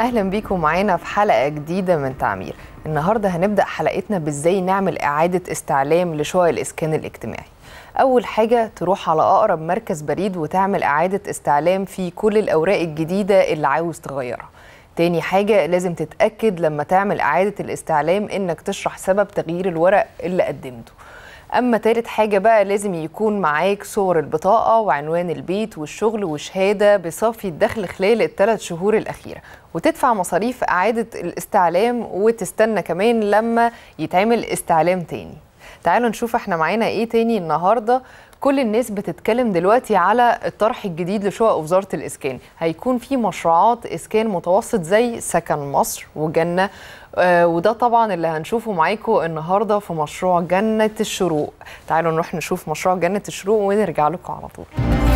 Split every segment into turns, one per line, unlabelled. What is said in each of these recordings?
اهلا بيكم معانا في حلقه جديده من تعمير النهارده هنبدا حلقتنا بازاي نعمل اعاده استعلام لشقق الاسكان الاجتماعي اول حاجه تروح على اقرب مركز بريد وتعمل اعاده استعلام في كل الاوراق الجديده اللي عاوز تغيرها تاني حاجة لازم تتأكد لما تعمل إعادة الاستعلام إنك تشرح سبب تغيير الورق اللي قدمته أما تالت حاجة بقى لازم يكون معاك صور البطاقة وعنوان البيت والشغل وشهادة بصافي الدخل خلال الثلاث شهور الأخيرة وتدفع مصاريف إعادة الاستعلام وتستنى كمان لما يتعمل استعلام تاني تعالوا نشوف احنا معانا ايه تاني النهارده كل الناس بتتكلم دلوقتي على الطرح الجديد لشقق وزاره الاسكان هيكون في مشروعات اسكان متوسط زي سكن مصر وجنه آه وده طبعا اللي هنشوفه معاكم النهارده في مشروع جنه الشروق تعالوا نروح نشوف مشروع جنه الشروق ونرجع لكم على طول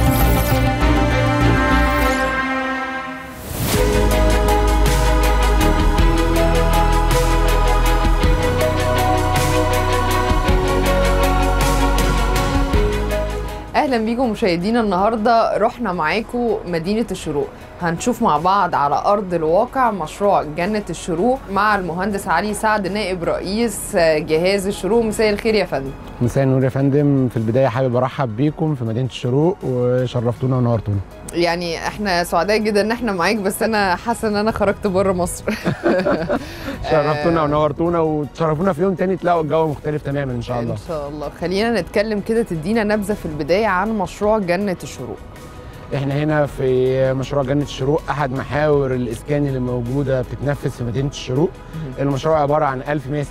اهلا بيكم مشاهدينا النهارده رحنا معاكم مدينه الشروق هنشوف مع بعض على ارض الواقع مشروع جنه الشروق مع المهندس علي سعد نائب رئيس جهاز الشروق مساء الخير يا فندم
مساء النور يا فندم في البدايه حابب ارحب بيكم في مدينه الشروق وشرفتونا ونورتونا
يعني احنا سعداء جدا ان احنا معاك بس انا حاسه ان انا خرجت بره مصر
شرفتونا ونورتونا وتشرفونا في يوم تاني تلاقوا الجو مختلف تماما ان شاء الله
ان شاء الله خلينا نتكلم كده تدينا نبذه في البدايه عن مشروع جنه الشروق
احنا هنا في مشروع جنة الشروق احد محاور الاسكان اللي موجودة بتتنفذ في مدينة الشروق المشروع عبارة عن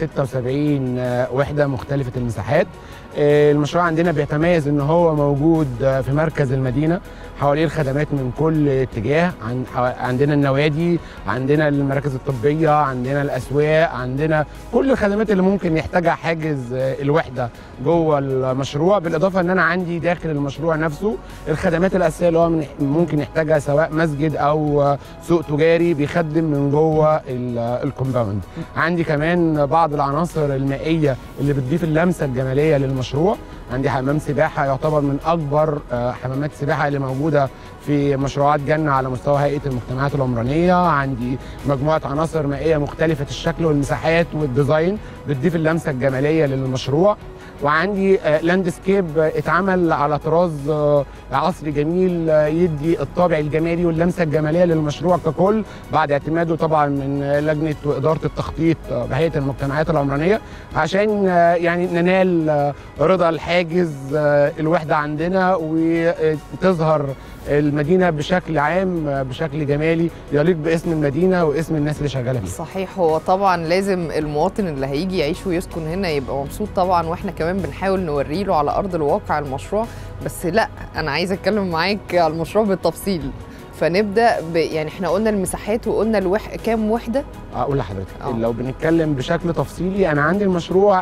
1176 وحدة مختلفة المساحات المشروع عندنا بيتميز ان هو موجود في مركز المدينة حواليه الخدمات من كل اتجاه عن عندنا النوادي عندنا المراكز الطبية عندنا الاسواق عندنا كل الخدمات اللي ممكن يحتاجها حاجز الوحدة جوه المشروع بالاضافة ان انا عندي داخل المشروع نفسه الخدمات الاساسية اللي هو ممكن يحتاجها سواء مسجد او سوق تجاري بيخدم من جوه الكومباوند عندي كمان بعض العناصر المائيه اللي بتضيف اللمسه الجماليه للمشروع عندي حمام سباحه يعتبر من اكبر حمامات السباحه اللي موجوده في مشروعات جنه على مستوى هيئه المجتمعات العمرانيه عندي مجموعه عناصر مائيه مختلفه الشكل والمساحات والديزاين بتضيف اللمسه الجماليه للمشروع وعندي لاندسكيب اتعمل على طراز عصري جميل يدي الطابع الجمالي واللمسه الجماليه للمشروع ككل بعد اعتماده طبعا من لجنه واداره التخطيط بهيئه المجتمعات العمرانيه عشان يعني ننال رضا الحاجز الوحده عندنا وتظهر المدينه بشكل عام بشكل جمالي يليق باسم المدينه واسم الناس اللي شغاله فيها.
صحيح هو طبعا لازم المواطن اللي هيجي يعيش ويسكن هنا يبقى مبسوط طبعا واحنا كمان بنحاول نوري له على ارض الواقع المشروع بس لا انا عايزه اتكلم معاك على المشروع بالتفصيل فنبدا ب... يعني احنا قلنا المساحات وقلنا الوح... كام وحده
اقول لحضرتك أوه. لو بنتكلم بشكل تفصيلي انا عندي المشروع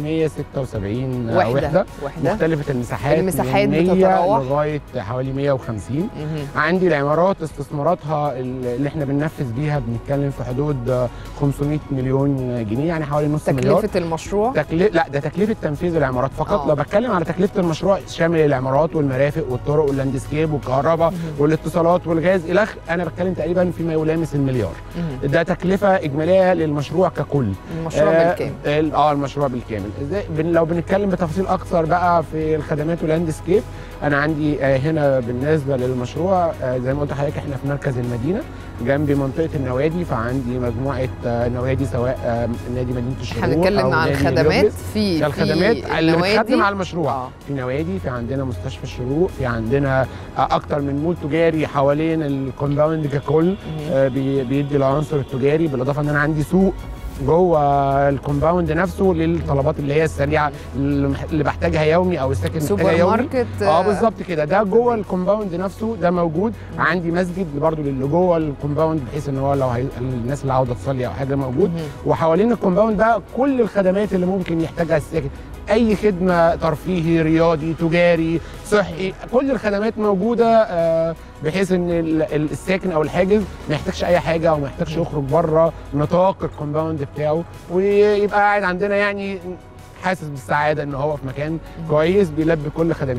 1176
وحده,
وحدة,
وحدة.
مختلفه المساحات
المساحات
من 100
بتتراوح
لغايه حوالي 150 مم. عندي العمارات استثماراتها اللي احنا بننفذ بيها بنتكلم في حدود 500 مليون جنيه يعني حوالي نص
تكلفة
مليار
تكلفه المشروع
تكلف لا ده تكلفه تنفيذ العمارات فقط أوه. لو بتكلم على تكلفه المشروع شامل العمارات والمرافق والطرق واللاندسكيب والكهرباء والاتصالات والغاز الى انا بتكلم تقريبا فيما يلامس المليار مم. ده تكلفه اجماليه للمشروع ككل
المشروع آه بالكامل
اه المشروع بالكامل ازاي بن لو بنتكلم بتفاصيل اكثر بقى في الخدمات واللاندسكيب انا عندي آه هنا بالنسبه للمشروع آه زي ما قلت لحضرتك احنا في مركز المدينه جنب منطقه النوادي فعندي مجموعه آه نوادي سواء آه نادي مدينه الشروق
احنا بنتكلم عن الخدمات في
الخدمات
في
اللي بتخدم على المشروع آه. في نوادي في عندنا مستشفى الشروق في عندنا آه اكتر من مول تجاري حوالين الكومباوند ككل آه بيدي العنصر التجاري بالاضافه ان انا عندي سوق جوه الكومباوند نفسه للطلبات اللي هي السريعه اللي بحتاجها يومي او الساكن
محتاجها يومي ماركت
اه بالظبط كده ده جوه الكومباوند نفسه ده موجود عندي مسجد برضو للي جوه الكومباوند بحيث ان هو لو هي... الناس اللي عاوزه تصلي او حاجه موجود وحوالين الكومباوند بقى كل الخدمات اللي ممكن يحتاجها الساكن اي خدمه ترفيهي رياضي تجاري صحي كل الخدمات موجوده بحيث ان الساكن او الحاجز ما يحتاجش اي حاجه او ما يحتاجش يخرج بره نطاق الكومباوند بتاعه ويبقى قاعد عندنا يعني حاسس بالسعاده ان هو في مكان كويس بيلبي كل خدماته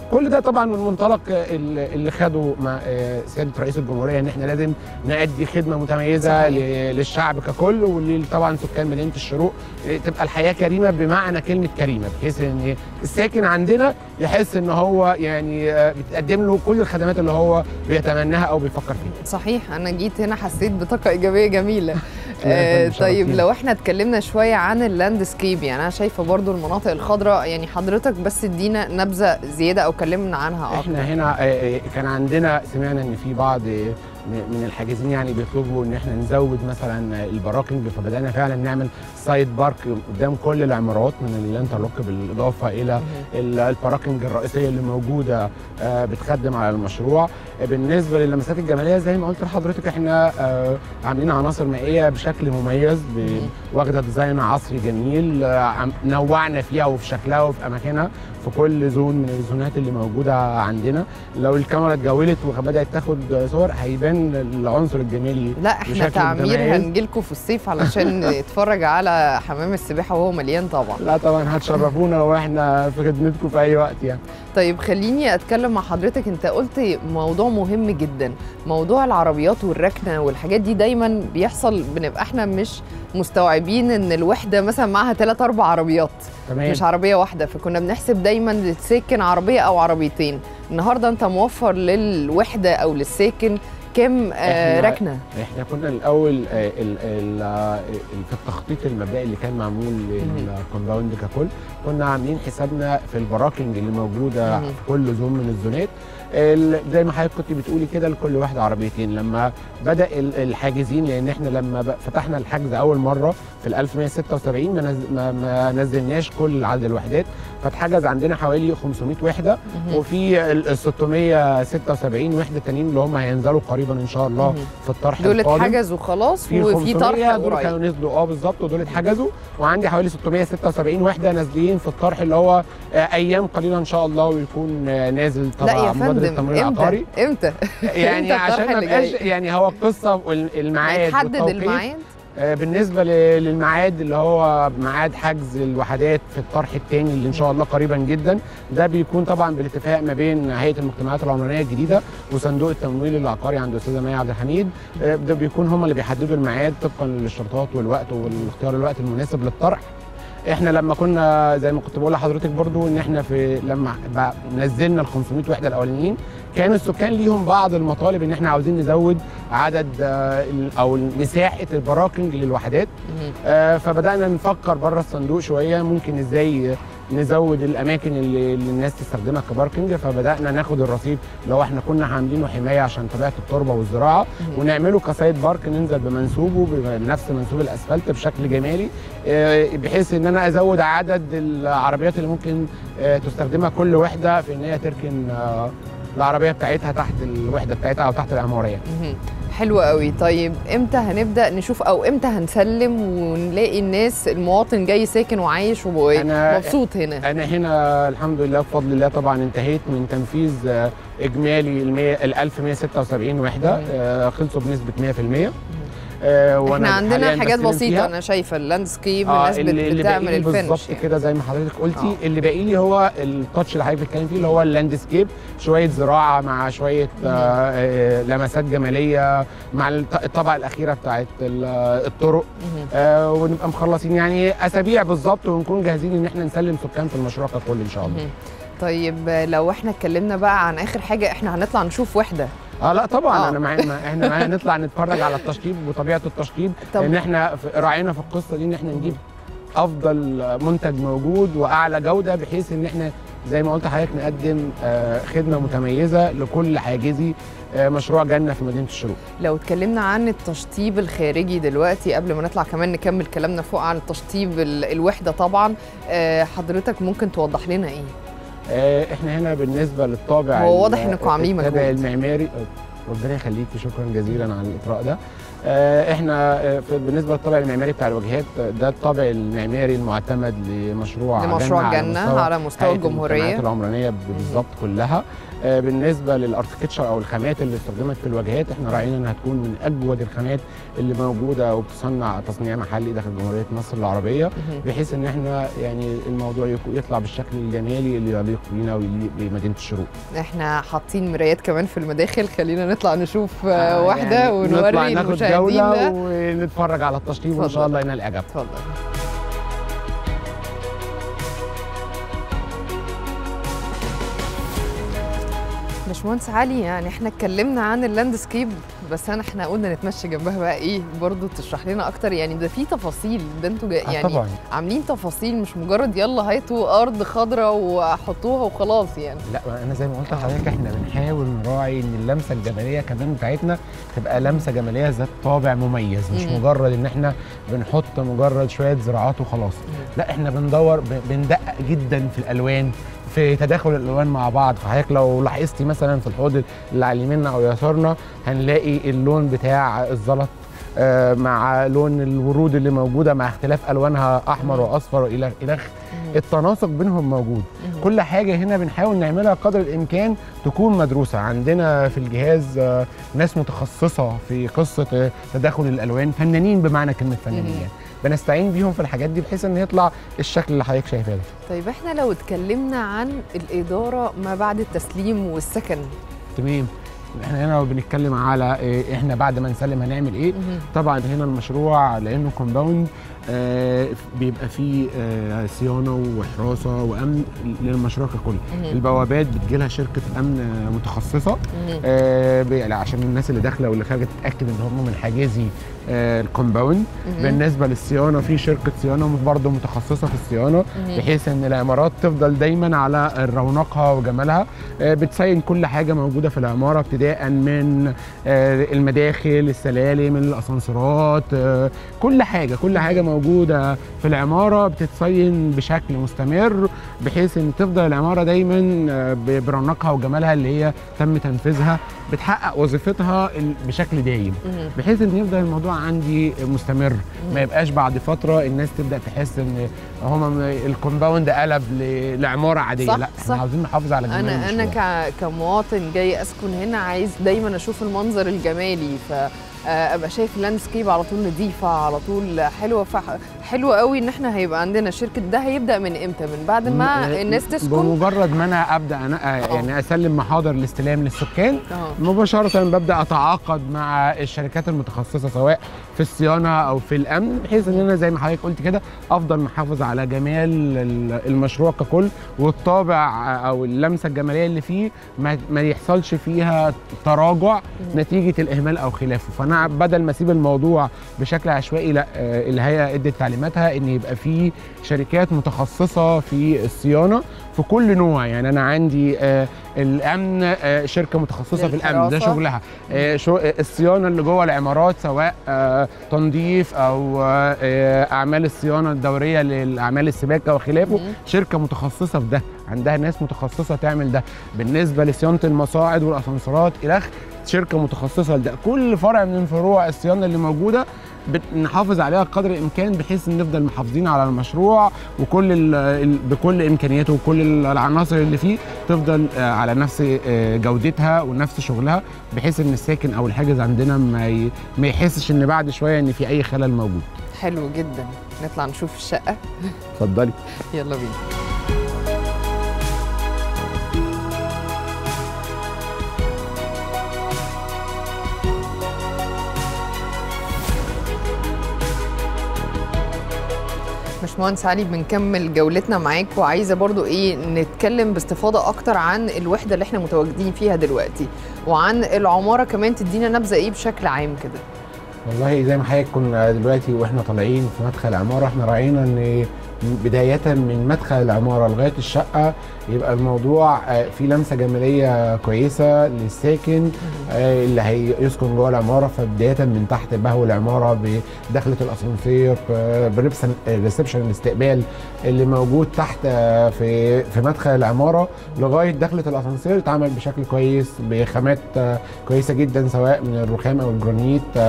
كل ده طبعا من منطلق اللي اللي خده مع آه، سياده رئيس الجمهوريه ان احنا لازم نأدي خدمه متميزه
صحيح.
ل- للشعب ككل وطبعا سكان مدينه الشروق آه، تبقى الحياه كريمه بمعنى كلمه كريمه بحيث ان الساكن عندنا يحس ان هو يعني آه، بتقدم له كل الخدمات اللي هو بيتمناها او بيفكر فيها
صحيح انا جيت هنا حسيت بطاقه ايجابيه جميله
لا،
آه
يا فندم،
طيب
شرفتينا.
لو احنا اتكلمنا شويه عن اللاندسكيب يعني انا شايفه برضو المناطق الخضراء يعني حضرتك بس ادينا نبذه زياده او كلمنا عنها اكتر
احنا هنا آه، آه، كان عندنا سمعنا ان في بعض آه، م- من الحاجزين يعني بيطلبوا ان احنا نزود مثلا الباراكنج فبدانا فعلا نعمل سايد بارك قدام كل العمارات من الانترلوك بالاضافه الى ال- الباراكنج الرئيسيه اللي موجوده آه، بتخدم على المشروع آه، بالنسبه للمسات الجماليه زي ما قلت لحضرتك احنا آه، عاملين عناصر مائيه بشكل مميز ب-
مم.
واخده ديزاين عصري جميل آه، عم- نوعنا فيها وفي شكلها وفي اماكنها في كل زون من الزونات اللي موجوده عندنا لو الكاميرا اتجولت وبدات تاخد صور هيبان العنصر الجمالي
لا احنا
بشكل
تعمير
متميز.
هنجيلكم في الصيف علشان نتفرج على حمام السباحه وهو مليان طبعا
لا طبعا هتشرفونا واحنا في خدمتكم في اي وقت يعني
طيب خليني اتكلم مع حضرتك انت قلت موضوع مهم جدا موضوع العربيات والركنه والحاجات دي دايما بيحصل بنبقى احنا مش مستوعبين ان الوحده مثلا معاها ثلاث اربع عربيات
تمام
مش عربيه واحده فكنا بنحسب دايما للساكن عربيه او عربيتين النهارده انت موفر للوحده او للساكن كام آه
إحنا-
ركنه
احنا كنا الاول آه، ال- ال- آه، في التخطيط المبدئي اللي كان معمول للكومباوند ككل كنا عاملين حسابنا في البراكنج اللي موجوده
مم.
في كل زون من الزونات ال- زي ما حضرتك كنت بتقولي كده لكل واحد عربيتين لما بدا ال- الحاجزين لان احنا لما ب- فتحنا الحجز اول مره في ال 1176 ما, نز... ما, ما نزلناش كل عدد الوحدات فاتحجز عندنا حوالي 500 وحده
مهم.
وفي ال 676 وحده تانيين اللي هم هينزلوا قريبا ان شاء الله
مهم.
في الطرح
دول
القادم
اتحجزوا خلاص
في
وفي
500
طرح
دول
قريب
كانوا نزلوا اه بالظبط ودول اتحجزوا وعندي حوالي 676 وحده نازلين في الطرح اللي هو آه، ايام قليله ان شاء الله ويكون آه، نازل
لا يا
طبعا مبادره
فندم
التمويل العقاري
امتى امتى
يعني
إمتى الطرح
عشان ما
اللي
بقاش
جاي؟
يعني هو القصه والميعاد
هيتحدد
والتوقيت.
الميعاد
آه، بالنسبه ل- للميعاد اللي هو ميعاد حجز الوحدات في الطرح الثاني اللي ان شاء الله قريبا جدا ده بيكون طبعا بالاتفاق ما بين هيئه المجتمعات العمرانيه الجديده وصندوق التمويل العقاري عند الاستاذه مي عبد الحميد آه، ده بيكون هم اللي بيحددوا الميعاد طبقا للشرطات والوقت والاختيار الوقت المناسب للطرح احنا لما كنا زي ما كنت بقول لحضرتك برضو ان احنا في لما بقى- نزلنا ال 500 وحده الاولانيين كان السكان ليهم بعض المطالب ان احنا عاوزين نزود عدد آه، ال- او مساحه البراكنج للوحدات
مهم.
آه، فبدانا نفكر بره الصندوق شويه ممكن ازاي نزود الاماكن اللي, اللي الناس تستخدمها كباركنج فبدانا ناخد الرصيد لو احنا كنا عاملينه حمايه عشان طبيعه التربه والزراعه
مهم.
ونعمله كسايد بارك ننزل بمنسوبه بنفس منسوب الاسفلت بشكل جمالي آه، بحيث ان انا ازود عدد العربيات اللي ممكن آه، تستخدمها كل وحده في ان هي تركن آه، العربيه بتاعتها تحت الوحده بتاعتها او تحت العماره يعني.
مهم. حلو قوي طيب امتى هنبدا نشوف او امتى هنسلم ونلاقي الناس المواطن جاي ساكن وعايش
أنا-
ومبسوط هنا
انا هنا الحمد لله بفضل الله طبعا انتهيت من تنفيذ آه، اجمالي ال 100 ال 1176 وحده
مم.
آه، خلصوا بنسبه 100% آه،
احنا
وأنا
عندنا
حالياً
حاجات
بستلم
بسيطه
فيها.
انا شايفه اللاندسكيب
اه
الناس
اللي,
بت-
اللي
بتعمل
باقي لي
الفينش
بالظبط
يعني.
كده زي ما حضرتك قلتي
آه.
اللي باقي لي هو التاتش اللي حضرتك بتتكلم فيه اللي هو اللاندسكيب شويه زراعه مع شويه آه آه لمسات جماليه مع الط- الطبقه الاخيره بتاعت ال- الطرق
مهم.
آه ونبقى مخلصين يعني اسابيع بالظبط ونكون جاهزين ان احنا نسلم سكان في المشروع ككل ان شاء الله
مهم. طيب لو احنا اتكلمنا بقى عن اخر حاجه احنا هنطلع نشوف وحده
اه لا طبعا
آه.
انا معايا ما- احنا معايا نطلع نتفرج على التشطيب وطبيعه التشطيب
طب-
ان احنا في- راعينا في القصه دي ان احنا نجيب افضل منتج موجود واعلى جوده بحيث ان احنا زي ما قلت لحضرتك نقدم آه، خدمه متميزه لكل حاجزي آه، مشروع جنه في مدينه الشروق
لو اتكلمنا عن التشطيب الخارجي دلوقتي قبل ما نطلع كمان نكمل كلامنا فوق عن التشطيب ال- الوحده طبعا آه، حضرتك ممكن توضح لنا ايه
آه، احنا هنا بالنسبه للطابع
هو واضح
ال-
إنكم عاملين
الطابع
مجهود.
المعماري آه، ربنا يخليكي شكرا جزيلا على الاطراء ده آه، احنا آه، في- بالنسبه للطابع المعماري بتاع الواجهات آه، ده الطابع المعماري المعتمد لمشروع
لمشروع جنة
مستوى
على مستوى
هيئة
الجمهورية
المجتمعات العمرانيه بالظبط كلها آه، بالنسبه للاركتكتشر او الخامات اللي استخدمت في الواجهات احنا راعينا انها تكون من اجود الخامات اللي موجوده وبتصنع تصنيع محلي داخل جمهوريه مصر العربيه
مهم.
بحيث ان احنا يعني الموضوع يكو- يطلع بالشكل الجمالي اللي يليق بينا ويليق بمدينه الشروق
احنا حاطين مرايات كمان في المداخل خلينا نطلع نشوف آه،
آه،
واحدة
يعني
ونوري
نطلع ناخد
المشاهدين
جوله
ده
ونتفرج على التشطيب وان
اتفضل.
شاء الله ينال اعجابكم
اتفضل باشمهندس علي يعني احنا اتكلمنا عن اللاندسكيب بس انا احنا قلنا نتمشى جنبها بقى ايه برضو تشرح لنا اكتر يعني ده في تفاصيل ده انتوا جا-
آه،
يعني
طبعا
عاملين تفاصيل مش مجرد يلا هاتوا ارض خضراء وحطوها وخلاص يعني
لا انا زي ما قلت لحضرتك احنا بنحاول نراعي ان اللمسه الجماليه كمان بتاعتنا تبقى لمسه جماليه ذات طابع مميز مش
مم.
مجرد ان احنا بنحط مجرد شويه زراعات وخلاص لا احنا بندور ب- بندقق جدا في الالوان في تداخل الالوان مع بعض فحضرتك لو لاحظتي مثلا في الحوض اللي على يميننا او يسارنا هنلاقي اللون بتاع الزلط آه، مع لون الورود اللي موجوده مع اختلاف الوانها احمر واصفر والى الخ التناسق بينهم موجود كل حاجه هنا بنحاول نعملها قدر الامكان تكون مدروسه عندنا في الجهاز آه، ناس متخصصه في قصه آه، تداخل الالوان فنانين بمعنى كلمه فنانين
مم.
يعني بنستعين بيهم في الحاجات دي بحيث ان يطلع الشكل اللي حضرتك شايفاه ده
طيب احنا لو اتكلمنا عن الاداره ما بعد التسليم والسكن
تمام احنا هنا بنتكلم على إيه، احنا بعد ما نسلم هنعمل ايه طبعا هنا المشروع لانه كومباوند آه بيبقى فيه آه صيانه وحراسه وامن للمشروع ككل البوابات بتجيلها شركه امن آه، متخصصه آه ب- عشان الناس اللي داخله واللي خارجه تتاكد ان هم من حاجزي آه الكومباوند بالنسبه للصيانه في شركه صيانه برضه متخصصه في الصيانه بحيث ان العمارات تفضل دايما على رونقها وجمالها آه، بتصين كل حاجه موجوده في العماره ابتداء من آه، المداخل السلالم الاسانسيرات آه، كل حاجه كل حاجه موجوده في العماره بتتصين بشكل مستمر بحيث ان تفضل العماره دايما آه، ب- برونقها وجمالها اللي هي تم تنفيذها بتحقق وظيفتها ال- بشكل دايم بحيث ان يفضل الموضوع عندي مستمر ما يبقاش بعد فتره الناس تبدا تحس ان هم الكومباوند قلب ل- لعماره عاديه
صح،
لا
صح.
احنا عاوزين نحافظ على جمال
انا انا
المشروع.
ك- كمواطن جاي اسكن هنا عايز دايما اشوف المنظر الجمالي ف آه، ابقى شايف اللاندسكيب على طول نظيفه على طول حلوه فح... حلو قوي ان احنا هيبقى عندنا شركه ده هيبدا من امتى من بعد ما
م-
الناس تسكن
بمجرد ما انا ابدا انا يعني اسلم محاضر الاستلام للسكان
اه
مباشرة ببدأ أتعاقد مع الشركات المتخصصة سواء في الصيانة أو في الأمن بحيث إن أنا زي ما حضرتك قلت كده أفضل محافظ على جمال ال- المشروع ككل والطابع أو اللمسة الجمالية اللي فيه ما, ما يحصلش فيها تراجع نتيجة الإهمال أو خلافه فأنا بدل ما أسيب الموضوع بشكل عشوائي لا آه، الهيئة ادت تعليماتها إن يبقى في شركات متخصصة في الصيانة في كل نوع يعني أنا عندي آه، الامن آه، شركه متخصصه في الامن ده
للحراسة.
شغلها آه، شو آه، الصيانه اللي جوه العمارات سواء آه، تنظيف او آه، آه، اعمال الصيانه الدوريه لاعمال السباكه وخلافه
مم.
شركه متخصصه في ده عندها ناس متخصصه تعمل ده بالنسبه لصيانه المصاعد والاسانسيرات الى آخره، شركه متخصصه لده كل فرع من فروع الصيانه اللي موجوده بنحافظ عليها قدر الامكان بحيث ان نفضل محافظين على المشروع وكل ال ال بكل امكانياته وكل العناصر اللي فيه تفضل آه، على نفس آه، جودتها ونفس شغلها بحيث ان الساكن او الحاجز عندنا ما ي- ما يحسش ان بعد شويه ان في اي خلل موجود
حلو جدا نطلع نشوف الشقه
اتفضلي
يلا بينا باشمهندس علي بنكمل جولتنا معاك وعايزه برضو ايه نتكلم باستفاضه اكتر عن الوحده اللي احنا متواجدين فيها دلوقتي وعن العماره كمان تدينا نبذه ايه بشكل عام كده
والله زي ما حضرتك كنا دلوقتي واحنا طالعين في مدخل العماره احنا راعينا ان بداية من مدخل العمارة لغاية الشقة يبقى الموضوع آه، فيه لمسة جمالية كويسة للساكن آه، اللي هيسكن جوه العمارة فبداية من تحت بهو العمارة بدخلة الأسانسير آه، بريبسن- الريسبشن الاستقبال اللي موجود تحت آه، في في مدخل العمارة لغاية دخلة الأسانسير اتعمل بشكل كويس بخامات آه، كويسة جدا سواء من الرخام أو الجرانيت آه، أو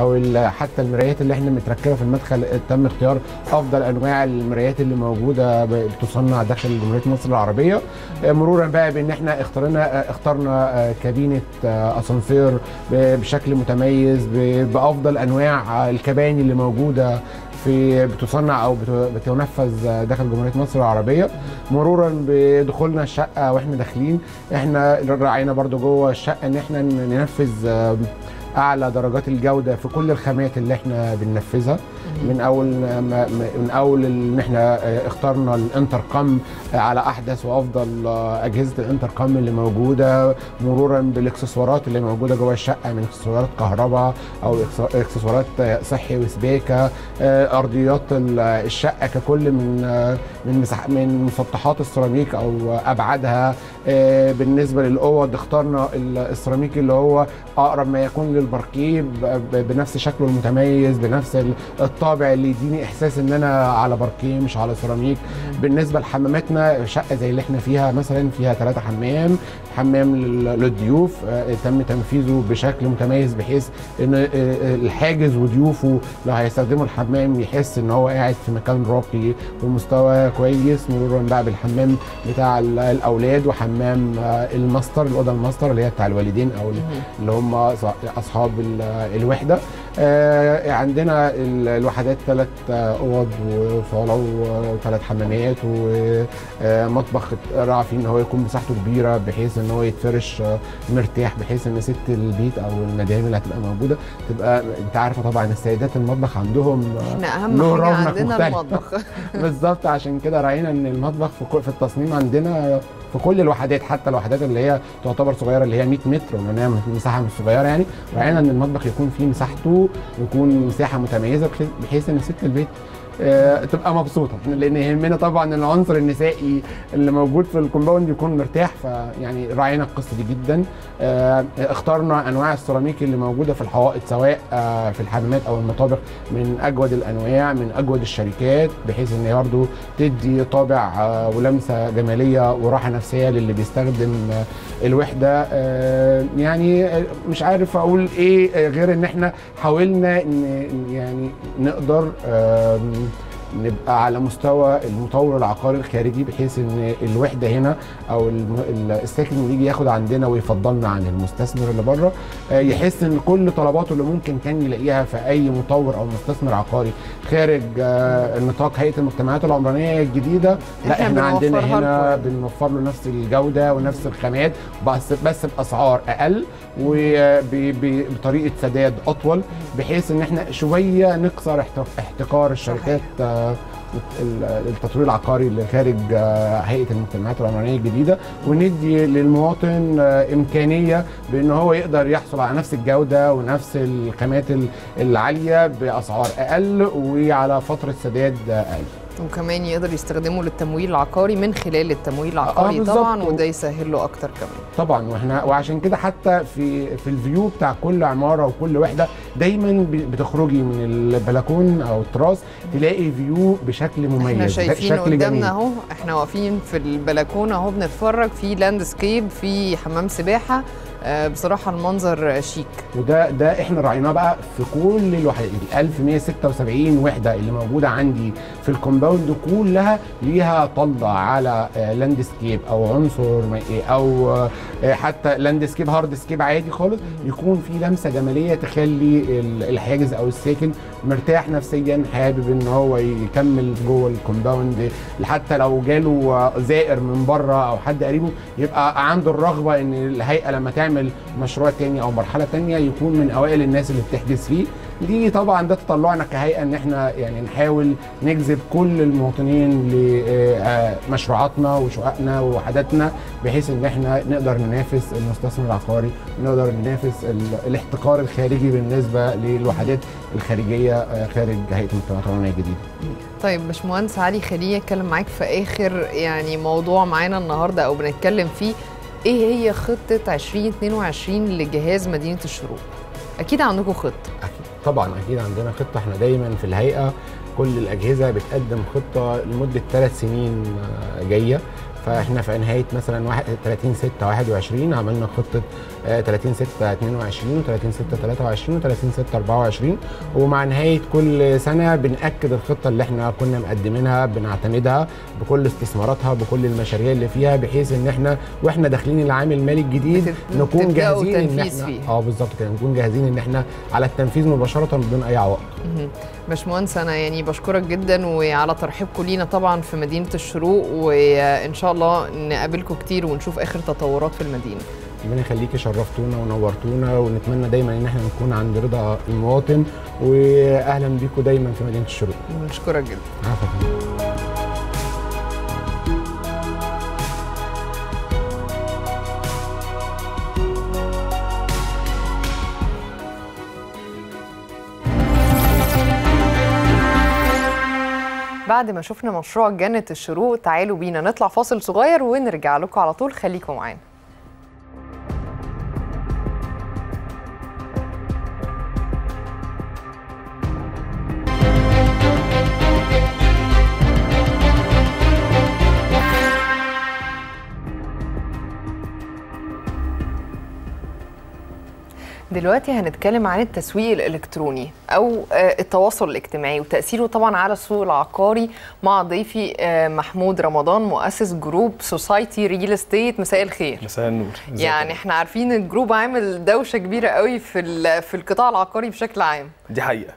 او ال- حتى المرايات اللي احنا متركبه في المدخل تم اختيار افضل انواع المرايات اللي موجوده ب- بتصنع داخل جمهوريه مصر العربيه آه، مرورا بقى بان احنا اخترنا آه، اخترنا آه، كابينه آه، اسانسير ب- بشكل متميز ب- بافضل انواع آه، الكباني اللي موجوده في بتصنع او بت- بتنفذ آه، داخل جمهوريه مصر العربيه مرورا بدخولنا الشقه واحنا داخلين احنا راعينا برضو جوه الشقه ان احنا ن- ننفذ آه، اعلى درجات الجوده في كل الخامات اللي احنا بننفذها من اول ما- ما- من اول ان احنا آه، اخترنا الانتركم على احدث وافضل آه، اجهزه الانتركم اللي موجوده مرورا بالاكسسوارات اللي موجوده جوه الشقه من اكسسوارات كهرباء او إكس- اكسسوارات آه، صحي وسباكه آه، ارضيات ال- الشقه ككل من آه، من مسح من مسطحات السيراميك او ابعادها آه، بالنسبه للاوض اخترنا ال- السيراميك اللي هو اقرب ما يكون للباركيه ب- ب- بنفس شكله المتميز بنفس ال- الطابع اللي يديني احساس ان انا على باركيه مش على سيراميك بالنسبه لحماماتنا شقه زي اللي احنا فيها مثلا فيها ثلاثه حمام حمام لل- للضيوف آه، تم تنفيذه بشكل متميز بحيث ان آه، آه، الحاجز وضيوفه لو هيستخدموا الحمام يحس ان هو قاعد في مكان راقي ومستوى كويس مرورا بقى بالحمام بتاع ال- الاولاد وحمام آه، الماستر الاوضه الماستر اللي هي بتاع الوالدين او اللي هم ص- اصحاب ال- الوحده آه، عندنا ال- الوحدات ثلاث اوض وصاله وثلاث حمامات ومطبخ راعى فيه ان هو يكون مساحته كبيره بحيث ان هو يتفرش آه، مرتاح بحيث ان ست البيت او المدام اللي هتبقى موجوده تبقى انت عارفه طبعا السيدات المطبخ عندهم آه،
احنا اهم
له
حاجه
رونق
عندنا
مختلف.
المطبخ
بالظبط عشان كده راعينا ان المطبخ في كل- في التصميم عندنا في كل الوحدات حتى الوحدات اللي هي تعتبر صغيره اللي هي 100 متر وانها مساحه مش صغيره يعني راعينا ان المطبخ يكون فيه مساحته ويكون مساحه متميزه بحيث- بحيث ان ست البيت آه، تبقى مبسوطه لان يهمنا طبعا العنصر النسائي اللي موجود في الكومباوند يكون مرتاح فيعني راعينا القصه دي جدا آه، اخترنا انواع السيراميك اللي موجوده في الحوائط سواء آه، في الحمامات او المطابخ من اجود الانواع من اجود الشركات بحيث ان هي برضه تدي طابع آه، ولمسه جماليه وراحه نفسيه للي بيستخدم آه، الوحده آه، يعني آه، مش عارف اقول ايه آه، غير ان احنا حاولنا ان يعني نقدر آم، نبقى على مستوى المطور العقاري الخارجي بحيث ان الوحده هنا او الم- ال- الساكن اللي يجي ياخد عندنا ويفضلنا عن المستثمر اللي بره آه، يحس ان كل طلباته اللي ممكن كان يلاقيها في اي مطور او مستثمر عقاري خارج آه، نطاق هيئه المجتمعات العمرانيه الجديده لا
إحنا
احنا عندنا
بنوفرها
هنا
لكم.
بنوفر له نفس الجوده ونفس الخامات بس بس باسعار اقل وبطريقه سداد اطول بحيث ان احنا شويه نكسر احت- احتكار الشركات آه، ال- التطوير العقاري اللي خارج آه، هيئه المجتمعات العمرانيه الجديده وندي للمواطن آه، امكانيه بان هو يقدر يحصل على نفس الجوده ونفس الخامات ال- العاليه باسعار اقل وعلى فتره سداد اقل
وكمان يقدر يستخدمه للتمويل العقاري من خلال التمويل العقاري
بالظبط.
طبعا وده يسهل له اكتر كمان
طبعا واحنا وعشان كده حتى في في الفيو بتاع كل عماره وكل وحده دايما ب- بتخرجي من البلكون او التراس تلاقي فيو بشكل مميز
احنا شايفين
شكل
قدامنا
جميل.
اهو احنا واقفين في البلكونه اهو بنتفرج في لاندسكيب في حمام سباحه آه، بصراحه المنظر شيك
وده ده احنا راعيناه بقى في كل الوحدات ال 1176 وحده اللي موجوده عندي في الكومباوند كلها ليها طله على آه، لاندسكيب او عنصر ما- او آه، حتى لاندسكيب هارد سكيب عادي خالص يكون في لمسه جماليه تخلي ال- الحاجز او الساكن مرتاح نفسيا حابب ان هو يكمل جوه الكومباوند حتى لو جاله آه، زائر من بره او حد قريبه يبقى عنده الرغبه ان الهيئه لما تعمل مشروع تاني او مرحله تانية يكون من اوائل الناس اللي بتحجز فيه دي طبعا ده تطلعنا كهيئه ان احنا يعني نحاول نجذب كل المواطنين لمشروعاتنا وشققنا ووحداتنا بحيث ان احنا نقدر ننافس المستثمر العقاري ونقدر ننافس ال- الاحتكار الخارجي بالنسبه للوحدات الخارجيه آه، خارج هيئه المجتمعات العمرانيه الجديده.
طيب باشمهندس علي خليني اتكلم معاك في اخر يعني موضوع معانا النهارده او بنتكلم فيه ايه هي خطه 2022 لجهاز مدينه الشروق اكيد عندكم خطه
أكيد طبعا اكيد عندنا خطه احنا دايما في الهيئه كل الاجهزه بتقدم خطه لمده ثلاث سنين آه، جايه فاحنا في نهايه مثلا واحد- 30 6 21 عملنا خطه آه، 30 6 22 و30 6 23 و30 6 24 ومع نهايه كل سنه بناكد الخطه اللي احنا كنا مقدمينها بنعتمدها بكل استثماراتها بكل المشاريع اللي فيها بحيث ان احنا واحنا داخلين العام المالي الجديد
بتت-
نكون
بتبدأوا
جاهزين ان
تنفيذ
احنا
فيه.
اه بالظبط كده نكون جاهزين ان احنا على التنفيذ مباشره بدون اي عوائق
مهم. باشمهندس انا يعني بشكرك جدا وعلى ترحيبكم لينا طبعا في مدينه الشروق وان شاء الله نقابلكم كتير ونشوف اخر تطورات في المدينه
ربنا يخليكي شرفتونا ونورتونا ونتمنى دايما ان احنا نكون عند رضا المواطن واهلا بيكم دايما في مدينه الشروق
بنشكرك جدا
عفوا
بعد ما شفنا مشروع جنة الشروق تعالوا بينا نطلع فاصل صغير ونرجع لكم على طول خليكم معانا دلوقتي هنتكلم عن التسويق الالكتروني او آه، التواصل الاجتماعي وتاثيره طبعا على السوق العقاري مع ضيفي آه، محمود رمضان مؤسس جروب سوسايتي ريل استيت مساء الخير
مساء النور ازيك
يعني
يا
احنا عارفين الجروب عامل دوشه كبيره قوي في ال- في القطاع العقاري بشكل عام
فندم؟ دي حقيقه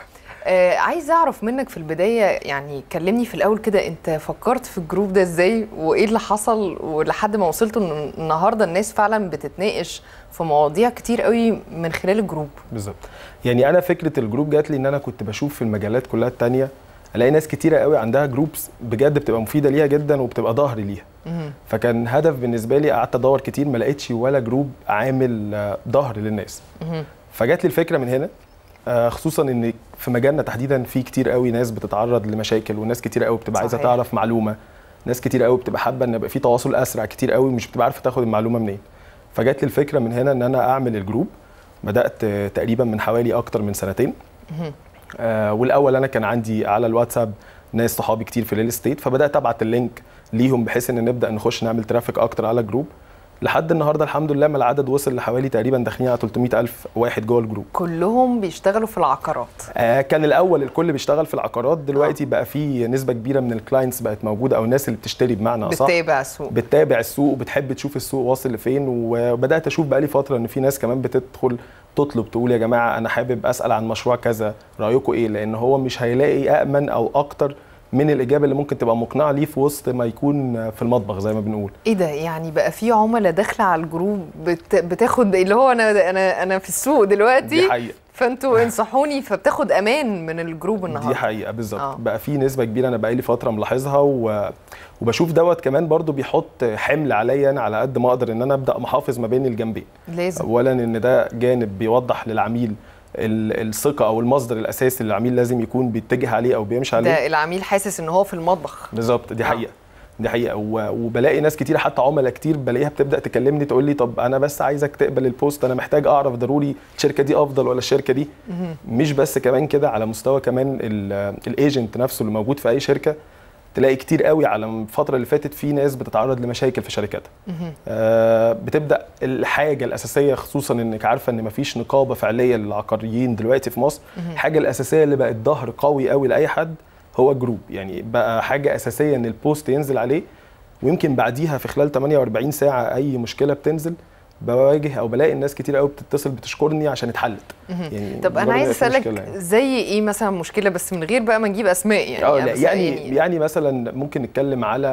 آه عايز اعرف منك في البدايه يعني كلمني في الاول كده انت فكرت في الجروب ده ازاي وايه اللي حصل ولحد ما وصلت ان النهارده الناس فعلا بتتناقش في مواضيع كتير قوي من خلال الجروب
بالظبط يعني انا فكره الجروب جات لي ان انا كنت بشوف في المجالات كلها التانية الاقي ناس كتيره قوي عندها جروبس بجد بتبقى مفيده ليها جدا وبتبقى ظهر ليها
مهم.
فكان هدف بالنسبه لي قعدت ادور كتير ما لقيتش ولا جروب عامل آه، ظهر للناس
مهم.
فجات لي الفكره من هنا آه، خصوصا ان في مجالنا تحديدا في كتير قوي ناس بتتعرض لمشاكل وناس كتير قوي بتبقى عايزه
صحيح.
تعرف معلومه ناس كتير قوي بتبقى حابه ان يبقى في تواصل اسرع كتير قوي مش بتبقى عارفه تاخد المعلومه منين فجات لي الفكره من هنا ان انا اعمل الجروب بدات آه، تقريبا من حوالي اكتر من سنتين
مهم.
آه والاول انا كان عندي على الواتساب ناس صحابي كتير في الريل استيت فبدات ابعت اللينك ليهم بحيث ان نبدا نخش نعمل ترافيك اكتر على الجروب لحد النهارده الحمد لله ما العدد وصل لحوالي تقريبا داخلين على 300 الف واحد جوه الجروب
كلهم بيشتغلوا في العقارات
آه كان الاول الكل بيشتغل في العقارات دلوقتي بقى في نسبه كبيره من الكلاينتس بقت موجوده او الناس اللي بتشتري بمعنى اصح
بتتابع السوق
بتتابع السوق وبتحب تشوف السوق واصل لفين وبدات اشوف بقالي فتره ان في ناس كمان بتدخل تطلب تقول يا جماعه انا حابب اسال عن مشروع كذا رايكم ايه لان هو مش هيلاقي امن او اكتر من الاجابه اللي ممكن تبقى مقنعه ليه في وسط ما يكون في المطبخ زي ما بنقول
ايه ده يعني بقى في عملاء داخله على الجروب بت... بتاخد اللي هو انا انا انا في السوق دلوقتي
دي حقيقه
فانتوا انصحوني فبتاخد امان من الجروب النهارده
دي حقيقه بالظبط
آه.
آه. بقى في نسبه كبيره انا بقالي فتره ملاحظها و... وبشوف دوت كمان برضو بيحط حمل عليا انا على قد ما اقدر ان انا ابدا محافظ ما بين الجنبين
لازم
اولا ان ده جانب بيوضح للعميل ال- الثقه او المصدر الاساسي اللي العميل لازم يكون بيتجه عليه او بيمشي عليه
ده العميل حاسس ان هو في المطبخ
بالظبط دي
آه.
حقيقه دي حقيقه و- وبلاقي ناس كتير حتى عملاء كتير بلاقيها بتبدا تكلمني تقول لي طب انا بس عايزك تقبل البوست انا محتاج اعرف ضروري الشركه دي افضل ولا الشركه دي
مهم.
مش بس كمان كده على مستوى كمان الايجنت نفسه اللي موجود في اي شركه تلاقي كتير قوي على الفتره اللي فاتت في ناس بتتعرض لمشاكل في شركاتها
مهم.
آه، بتبدا الحاجه الاساسيه خصوصا انك عارفه ان مفيش نقابه فعليه للعقاريين دلوقتي في مصر
مهم.
الحاجه الاساسيه اللي بقت ظهر قوي قوي لاي حد هو جروب يعني بقى حاجه اساسيه ان البوست ينزل عليه ويمكن بعديها في خلال 48 ساعه اي مشكله بتنزل بواجه او بلاقي الناس كتير قوي بتتصل بتشكرني عشان اتحلت
مهم.
يعني
طب انا
مجرد
عايز
ما في
اسالك
مشكلة يعني.
زي ايه مثلا مشكله بس من غير بقى ما نجيب اسماء يعني
اه لا
بس
يعني يعني مثلا ممكن نتكلم على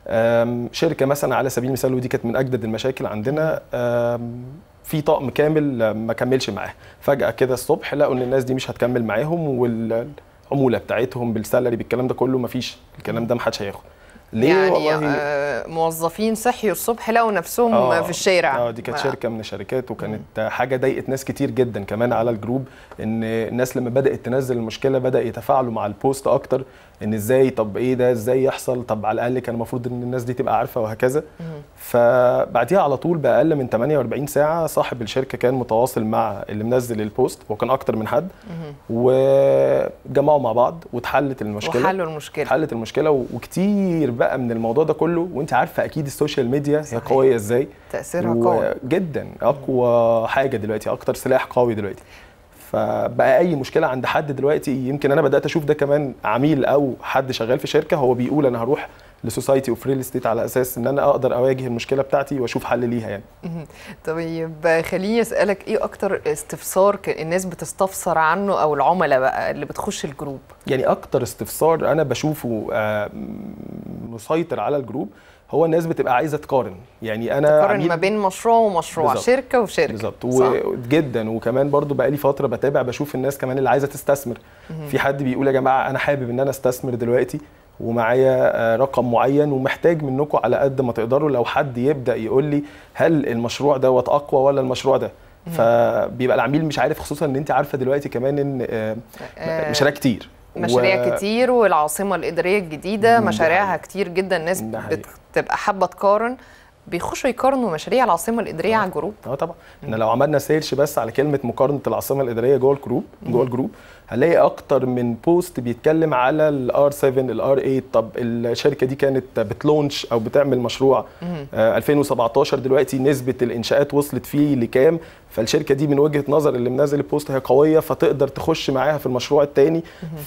آم، شركه مثلا على سبيل المثال ودي كانت من اجدد المشاكل عندنا آم، في طقم كامل آه، ما كملش معاه فجاه كده الصبح لقوا ان الناس دي مش هتكمل معاهم والعموله بتاعتهم بالسالري بالكلام ده كله مفيش الكلام ده محدش هياخد ليه
يعني
والله
آه موظفين صحيوا الصبح لقوا نفسهم
آه،
في الشارع
اه دي كانت
ما-
شركه من الشركات وكانت حاجه ضايقت ناس كتير جدا كمان على الجروب ان الناس لما بدات تنزل المشكله بدا يتفاعلوا مع البوست اكتر ان ازاي طب ايه ده ازاي يحصل طب على الاقل كان المفروض ان الناس دي تبقى عارفه وهكذا
مهم.
فبعديها على طول باقل من 48 ساعه صاحب الشركه كان متواصل مع اللي منزل البوست هو كان اكتر من حد
مهم.
وجمعوا مع بعض واتحلت المشكله
وحلوا المشكله
حلت المشكله و- وكتير بقى من الموضوع ده كله وانت عارفه اكيد السوشيال ميديا هي
صحيح.
قويه ازاي
تاثيرها قوي
جدا اقوى حاجه دلوقتي اكتر سلاح قوي دلوقتي فبقى اي مشكله عند حد دلوقتي يمكن انا بدات اشوف ده كمان عميل او حد شغال في شركه هو بيقول انا هروح لسوسايتي اوف ريل استيت على اساس ان انا اقدر اواجه المشكله بتاعتي واشوف حل ليها يعني
طيب خليني اسالك ايه اكتر استفسار ك- الناس بتستفسر عنه او العملاء بقى اللي بتخش الجروب
يعني اكتر استفسار انا بشوفه آه، مسيطر على الجروب هو الناس بتبقى عايزه تقارن يعني انا
تقارن
عميل-
ما بين مشروع ومشروع
بالظبط.
شركه وشركه
بالظبط
صح.
وجدا وكمان برضو بقى لي فتره بتابع بشوف الناس كمان اللي عايزه تستثمر في حد بيقول يا جماعه انا حابب ان انا استثمر دلوقتي ومعايا آه، رقم معين ومحتاج منكم على قد ما تقدروا لو حد يبدا يقول لي هل المشروع دوت اقوى ولا المشروع ده فبيبقى العميل مش عارف خصوصا ان انت عارفه دلوقتي كمان ان آه،
آه،
مشاريع كتير
مشاريع
و-
كتير والعاصمه الاداريه الجديده
دي
مشاريعها
حقيقة.
كتير جدا الناس
ده حقيقة.
بتبقى حابه تقارن بيخشوا يقارنوا مشاريع العاصمه الاداريه على الجروب
اه طبعا احنا لو عملنا سيرش بس على كلمه مقارنه العاصمه الاداريه جوه الجروب جوه الجروب هنلاقي اكتر من بوست بيتكلم على الار 7 الار 8 طب الشركه دي كانت بتلونش او بتعمل مشروع آه 2017 دلوقتي نسبه الانشاءات وصلت فيه لكام فالشركه دي من وجهه نظر اللي منزل البوست هي قويه فتقدر تخش معاها في المشروع الثاني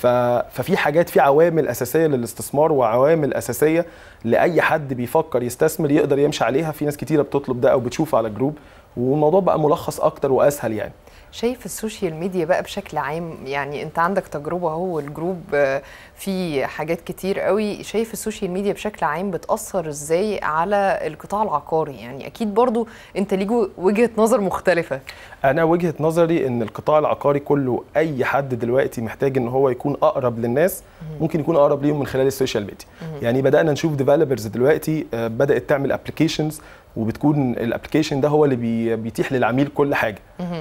ففي حاجات في عوامل اساسيه للاستثمار وعوامل اساسيه لاي حد بيفكر يستثمر يقدر يمشي عليها في ناس كتيره بتطلب ده او بتشوفه على جروب والموضوع بقى ملخص اكتر واسهل يعني
شايف السوشيال ميديا بقى بشكل عام يعني انت عندك تجربه اهو الجروب آه، فيه حاجات كتير قوي شايف السوشيال ميديا بشكل عام بتاثر ازاي على القطاع العقاري يعني اكيد برضو انت ليجو وجهه نظر مختلفه
انا وجهه نظري ان القطاع العقاري كله اي حد دلوقتي محتاج ان هو يكون اقرب للناس ممكن يكون اقرب ليهم من خلال السوشيال ميديا يعني بدانا نشوف ديفلوبرز دلوقتي آه، بدات تعمل ابلكيشنز وبتكون الابلكيشن ده هو اللي بي- بيتيح للعميل كل حاجه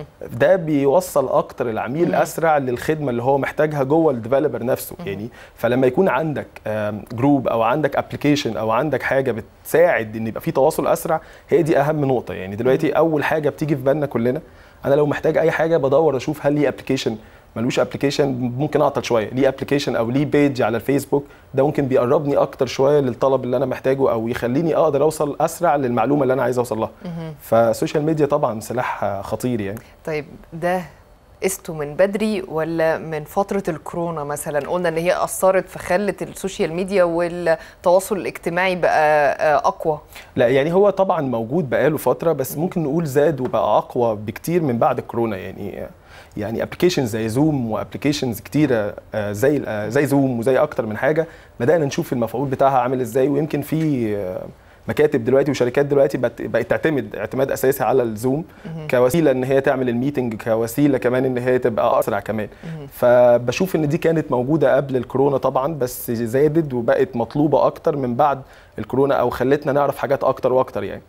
ده بيوصل اكتر العميل اسرع للخدمه اللي هو محتاجها جوه الديفلوبر نفسه يعني فلما يكون عندك جروب او عندك ابلكيشن او عندك حاجه بتساعد ان يبقى في تواصل اسرع هي دي اهم نقطه يعني دلوقتي اول حاجه بتيجي في بالنا كلنا انا لو محتاج اي حاجه بدور اشوف هل ليه ابلكيشن ملوش ابلكيشن ممكن اعطل شويه ليه ابلكيشن او ليه بيج على الفيسبوك ده ممكن بيقربني اكتر شويه للطلب اللي انا محتاجه او يخليني اقدر اوصل اسرع للمعلومه اللي انا عايز اوصل لها فالسوشيال ميديا طبعا سلاح خطير يعني
طيب ده قسته من بدري ولا من فترة الكورونا مثلا قلنا ان هي أثرت فخلت السوشيال ميديا والتواصل الاجتماعي بقى آه، أقوى
لا يعني هو طبعا موجود بقاله فتره بس ممكن نقول زاد وبقى اقوى بكتير من بعد الكورونا يعني يعني ابلكيشنز زي زوم وابلكيشنز كتيره آه، زي آه، زي زوم وزي اكتر من حاجه بدانا نشوف المفعول بتاعها عامل ازاي ويمكن في آه، مكاتب دلوقتي وشركات دلوقتي بقت بقت تعتمد اعتماد اساسي على الزوم كوسيله ان هي تعمل الميتنج كوسيله كمان ان هي تبقى اسرع كمان فبشوف ان دي كانت موجوده قبل الكورونا طبعا بس زادت وبقت مطلوبه اكتر من بعد الكورونا او خلتنا نعرف حاجات اكتر واكتر يعني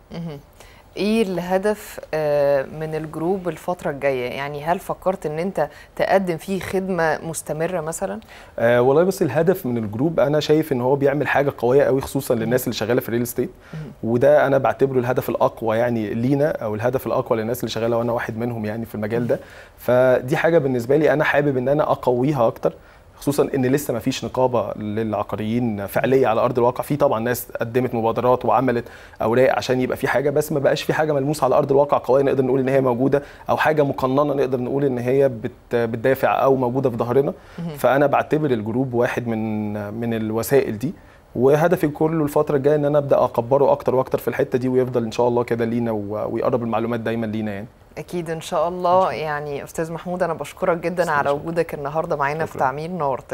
ايه الهدف آه، من الجروب الفترة الجاية يعني هل فكرت ان انت تقدم فيه خدمة مستمرة مثلا
آه والله بس الهدف من الجروب انا شايف ان هو بيعمل حاجه قويه قوي خصوصا للناس اللي شغاله في الريل استيت وده انا بعتبره الهدف الاقوى يعني لينا او الهدف الاقوى للناس اللي شغاله وانا واحد منهم يعني في المجال ده فدي حاجه بالنسبه لي انا حابب ان انا اقويها اكتر خصوصا ان لسه ما فيش نقابه للعقاريين فعليه على ارض الواقع في طبعا ناس قدمت مبادرات وعملت اوراق عشان يبقى في حاجه بس ما بقاش في حاجه ملموسه على ارض الواقع قويه نقدر نقول ان هي موجوده او حاجه مقننه نقدر نقول ان هي بت بتدافع او موجوده في ظهرنا فانا بعتبر الجروب واحد من من الوسائل دي وهدفي كله الفتره الجايه ان انا ابدا اكبره اكتر واكتر في الحته دي ويفضل ان شاء الله كده لينا و- ويقرب المعلومات دايما لينا يعني
اكيد ان شاء الله يعني استاذ محمود انا بشكرك جدا
شكراً.
على وجودك النهارده معانا في
شكراً.
تعمير نورتنا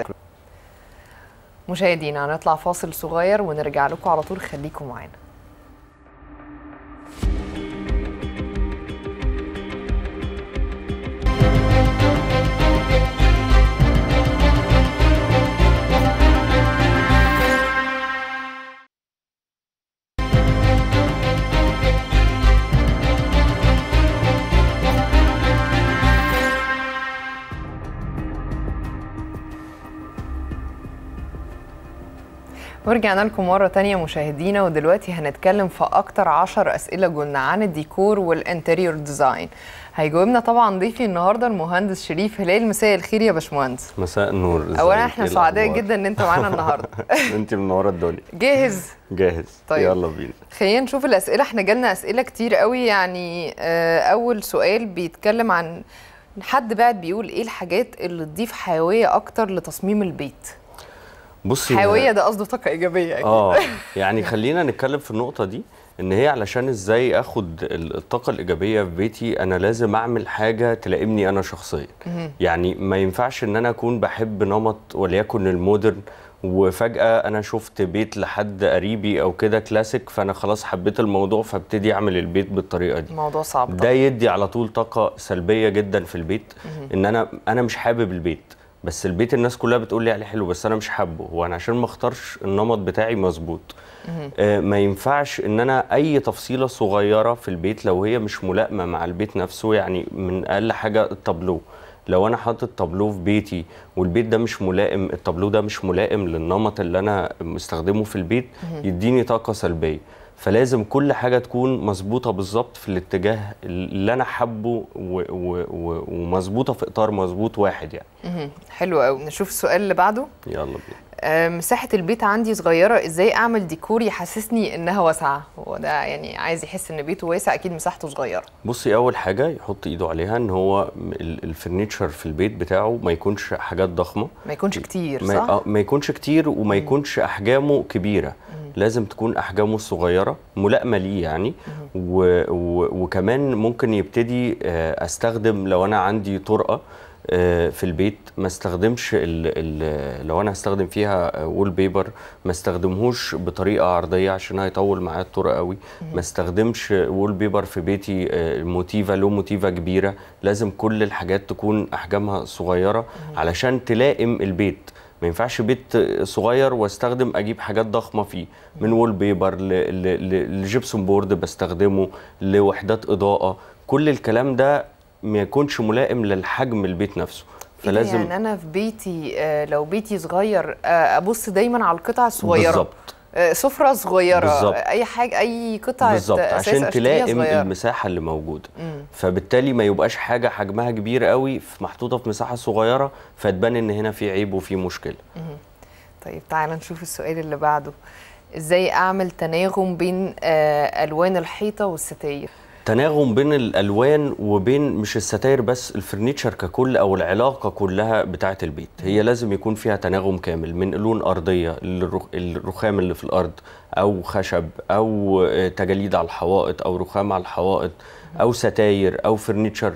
مشاهدينا هنطلع فاصل صغير ونرجع لكم على طول خليكم معانا ورجعنا لكم مرة تانية مشاهدينا ودلوقتي هنتكلم في أكتر عشر أسئلة قلنا عن الديكور والانتريور ديزاين هيجاوبنا طبعا ضيفي النهاردة المهندس شريف هلال مساء الخير يا باشمهندس
مساء النور ازيك؟
أولا احنا
إيه
سعداء
الأخبار؟
جدا إن أنت معانا النهاردة
انت منوره الدنيا
جاهز
جاهز
طيب.
يلا بينا
خلينا نشوف الأسئلة احنا جالنا أسئلة كتير قوي يعني آه، أول سؤال بيتكلم عن حد بعد بيقول ايه الحاجات اللي تضيف حيوية أكتر لتصميم البيت
بصي
حيوية ده قصده طاقة إيجابية أكيد
اه يعني خلينا نتكلم في النقطه دي ان هي علشان ازاي اخد ال- الطاقه الايجابيه في بيتي انا لازم اعمل حاجه تلائمني انا شخصيا يعني ما ينفعش ان انا اكون بحب نمط وليكن المودرن وفجاه انا شفت بيت لحد قريبي او كده كلاسيك فانا خلاص حبيت الموضوع فابتدي اعمل البيت بالطريقه دي
الموضوع صعب
ده يدي على طول طاقه سلبيه جدا في البيت ان انا انا مش حابب البيت بس البيت الناس كلها بتقول لي عليه حلو بس انا مش حابه هو انا عشان ما اختارش النمط بتاعي مظبوط آه ما ينفعش ان انا اي تفصيله صغيره في البيت لو هي مش ملائمه مع البيت نفسه يعني من اقل حاجه التابلو لو انا حاطط تابلو في بيتي والبيت ده مش ملائم التابلو ده مش ملائم للنمط اللي انا مستخدمه في البيت يديني طاقه سلبيه فلازم كل حاجه تكون مظبوطه بالظبط في الاتجاه اللي انا حابه و- و- و- ومظبوطه في اطار مظبوط واحد يعني
مهم. حلو قوي نشوف السؤال اللي بعده
يلا بينا
آه، مساحة البيت عندي صغيرة ازاي اعمل ديكور يحسسني انها واسعة هو ده يعني عايز يحس ان بيته واسع اكيد مساحته صغيرة
بصي اول حاجه يحط ايده عليها ان هو ال- الفرنيتشر في البيت بتاعه ما يكونش حاجات ضخمه
ما يكونش كتير
ما,
صح؟
آه، ما يكونش كتير وما يكونش احجامه كبيره لازم تكون احجامه صغيره ملائمه ليه يعني و و وكمان ممكن يبتدي آه، استخدم لو انا عندي طرقه آه، في البيت ما استخدمش ال ال لو انا هستخدم فيها وول بيبر ما استخدمهوش بطريقه عرضيه عشان هيطول معايا الطرق قوي ما استخدمش وول بيبر في بيتي آه، موتيفا له موتيفا كبيره لازم كل الحاجات تكون احجامها صغيره علشان تلائم البيت ما ينفعش بيت صغير واستخدم اجيب حاجات ضخمه فيه من وول بيبر ل- ل- ل- لجبسون بورد بستخدمه لوحدات اضاءه كل الكلام ده ما يكونش ملائم للحجم البيت نفسه
فلازم
فلازم
يعني انا في بيتي آه، لو بيتي صغير آه، ابص دايما على القطع الصغيرة
بالظبط
آه، سفرة صغيرة
بالظبط.
آه، اي حاجة اي قطعة
بالظبط
اساس
عشان
اشتريها
تلائم
صغيرة
المساحه اللي موجوده فبالتالي ما يبقاش حاجه حجمها كبير قوي في- محطوطه في مساحه صغيره فتبان ان هنا في عيب وفي مشكله
طيب تعالى نشوف السؤال اللي بعده ازاي اعمل تناغم بين آه، الوان الحيطة والستاير
تناغم بين الالوان وبين مش الستاير بس الفرنيتشر ككل او العلاقه كلها بتاعه البيت هي لازم يكون فيها تناغم كامل من لون ارضيه للرخ- الرخام اللي في الارض او خشب او آه، تجاليد على الحوائط او رخام على الحوائط او ستاير او فرنيتشر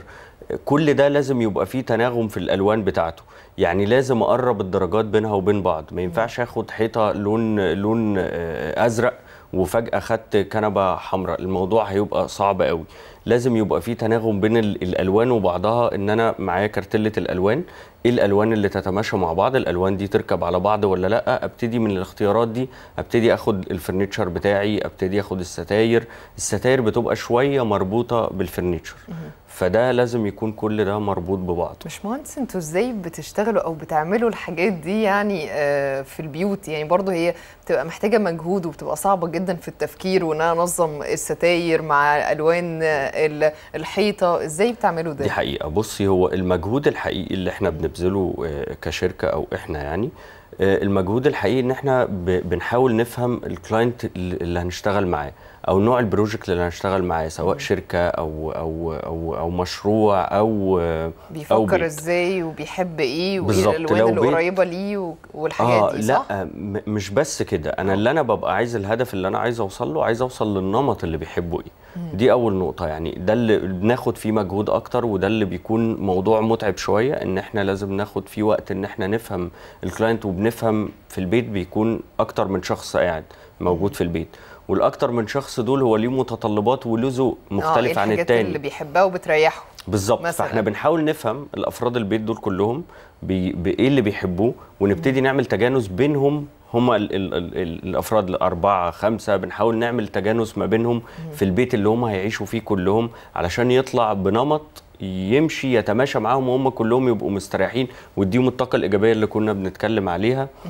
كل ده لازم يبقى فيه تناغم في الالوان بتاعته يعني لازم اقرب الدرجات بينها وبين بعض ما ينفعش اخد حيطه لون لون آه، ازرق وفجاه خدت كنبه حمراء الموضوع هيبقى صعب قوي لازم يبقى فيه تناغم بين ال- الالوان وبعضها ان انا معايا كارتله الالوان ايه الالوان اللي تتماشى مع بعض الالوان دي تركب على بعض ولا لا ابتدي من الاختيارات دي ابتدي اخد الفرنيتشر بتاعي ابتدي اخد الستاير الستاير بتبقى شويه مربوطه بالفرنيتشر فده لازم يكون كل ده مربوط ببعض
مش مهندس انتوا ازاي بتشتغلوا او بتعملوا الحاجات دي يعني آه، في البيوت يعني برضه هي بتبقى محتاجه مجهود وبتبقى صعبه جدا في التفكير وان انا انظم الستاير مع الوان آه، ال- الحيطه ازاي بتعملوا ده
دي حقيقة بصي هو المجهود الحقيقي اللي احنا بنبذله آه، كشركة او احنا يعني آه، المجهود الحقيقي ان احنا ب- بنحاول نفهم الكلاينت اللي هنشتغل معاه او نوع البروجكت اللي هنشتغل معاه سواء شركة او او او او مشروع او آه، أو
بيفكر
بيت.
ازاي وبيحب ايه وايه
بالظبط،
الالوان
لو
اللي
بيت-
قريبه ليه و- والحاجات
اه
دي صح
لا م- مش بس كده انا اللي انا ببقى عايز الهدف اللي انا عايز اوصل له عايز اوصل للنمط اللي بيحبه ايه دي اول نقطه يعني ده اللي بناخد فيه مجهود اكتر وده اللي بيكون موضوع متعب شويه ان احنا لازم ناخد فيه وقت ان احنا نفهم الكلاينت وبنفهم في البيت بيكون اكتر من شخص قاعد موجود في البيت والاكتر من شخص دول هو ليه متطلبات وله ذوق
اه
مختلف
ايه
عن
الحاجات
التاني
اللي بيحبها وبتريحه
بالظبط
مثلاً.
فاحنا بنحاول نفهم الافراد البيت دول كلهم بي- بايه اللي بيحبوه ونبتدي نعمل تجانس بينهم هما ال ال ال ال الافراد الاربعه خمسه بنحاول نعمل تجانس ما بينهم في البيت اللي هم هيعيشوا فيه كلهم علشان يطلع بنمط يمشي يتماشى معاهم وهم كلهم يبقوا مستريحين ويديهم الطاقه الايجابيه اللي كنا بنتكلم عليها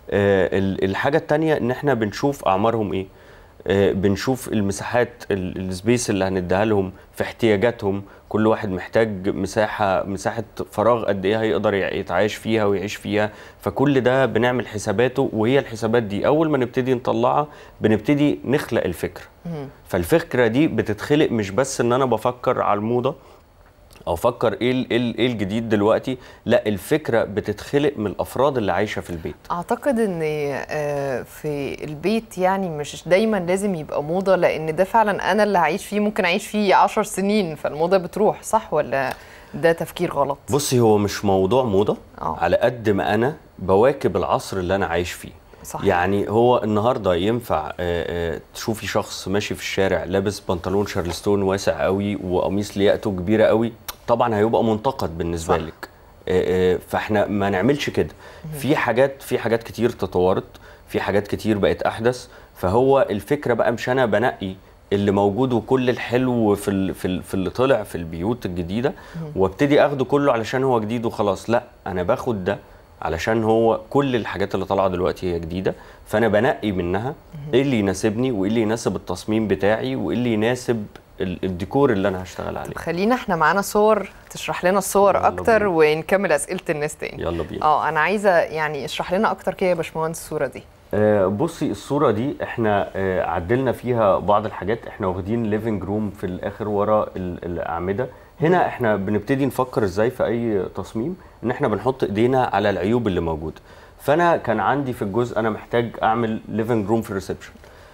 آه، ال- الحاجه التانية ان احنا بنشوف اعمارهم ايه آه، بنشوف المساحات ال- السبيس اللي هنديها لهم في احتياجاتهم كل واحد محتاج مساحه مساحه فراغ قد ايه هيقدر يع- يتعايش فيها ويعيش فيها فكل ده بنعمل حساباته وهي الحسابات دي اول ما نبتدي نطلعها بنبتدي نخلق الفكره فالفكره دي بتتخلق مش بس ان انا بفكر على الموضه او افكر ايه ال- ايه ال- ايه الجديد دلوقتي لا الفكره بتتخلق من الافراد اللي عايشه في البيت
اعتقد ان آه، في البيت يعني مش دايما لازم يبقى موضه لان ده فعلا انا اللي هعيش فيه ممكن اعيش فيه عشر سنين فالموضه بتروح صح ولا ده تفكير غلط
بصي هو مش موضوع موضه
آه.
على قد ما انا بواكب العصر اللي انا عايش فيه
صح.
يعني هو النهارده ينفع آه، آه، تشوفي شخص ماشي في الشارع لابس بنطلون شارلستون واسع قوي وقميص لياقته كبيره قوي طبعا هيبقى منتقد بالنسبه
صح.
لك آه، آه، فاحنا ما نعملش كده في حاجات في حاجات كتير تطورت في حاجات كتير بقت احدث فهو الفكره بقى مش انا بنقي اللي موجود وكل الحلو في ال في ال في اللي طلع في البيوت الجديده وابتدي اخده كله علشان هو جديد وخلاص لا انا باخد ده علشان هو كل الحاجات اللي طالعه دلوقتي هي جديده فانا بنقي منها ايه اللي يناسبني وايه اللي يناسب التصميم بتاعي وايه اللي يناسب ال- الديكور اللي انا هشتغل عليه
خلينا احنا معانا صور تشرح لنا الصور
يلا
اكتر
بينا.
ونكمل اسئله الناس تاني
يلا بينا
اه انا عايزه يعني اشرح لنا اكتر كده يا باشمهندس الصوره دي
آه، بصي الصورة دي احنا آه، عدلنا فيها بعض الحاجات احنا واخدين ليفنج روم في الاخر ورا ال- الاعمدة هنا احنا بنبتدي نفكر ازاي في اي تصميم ان احنا بنحط ايدينا على العيوب اللي موجودة فانا كان عندي في الجزء انا محتاج اعمل ليفنج روم في الريسبشن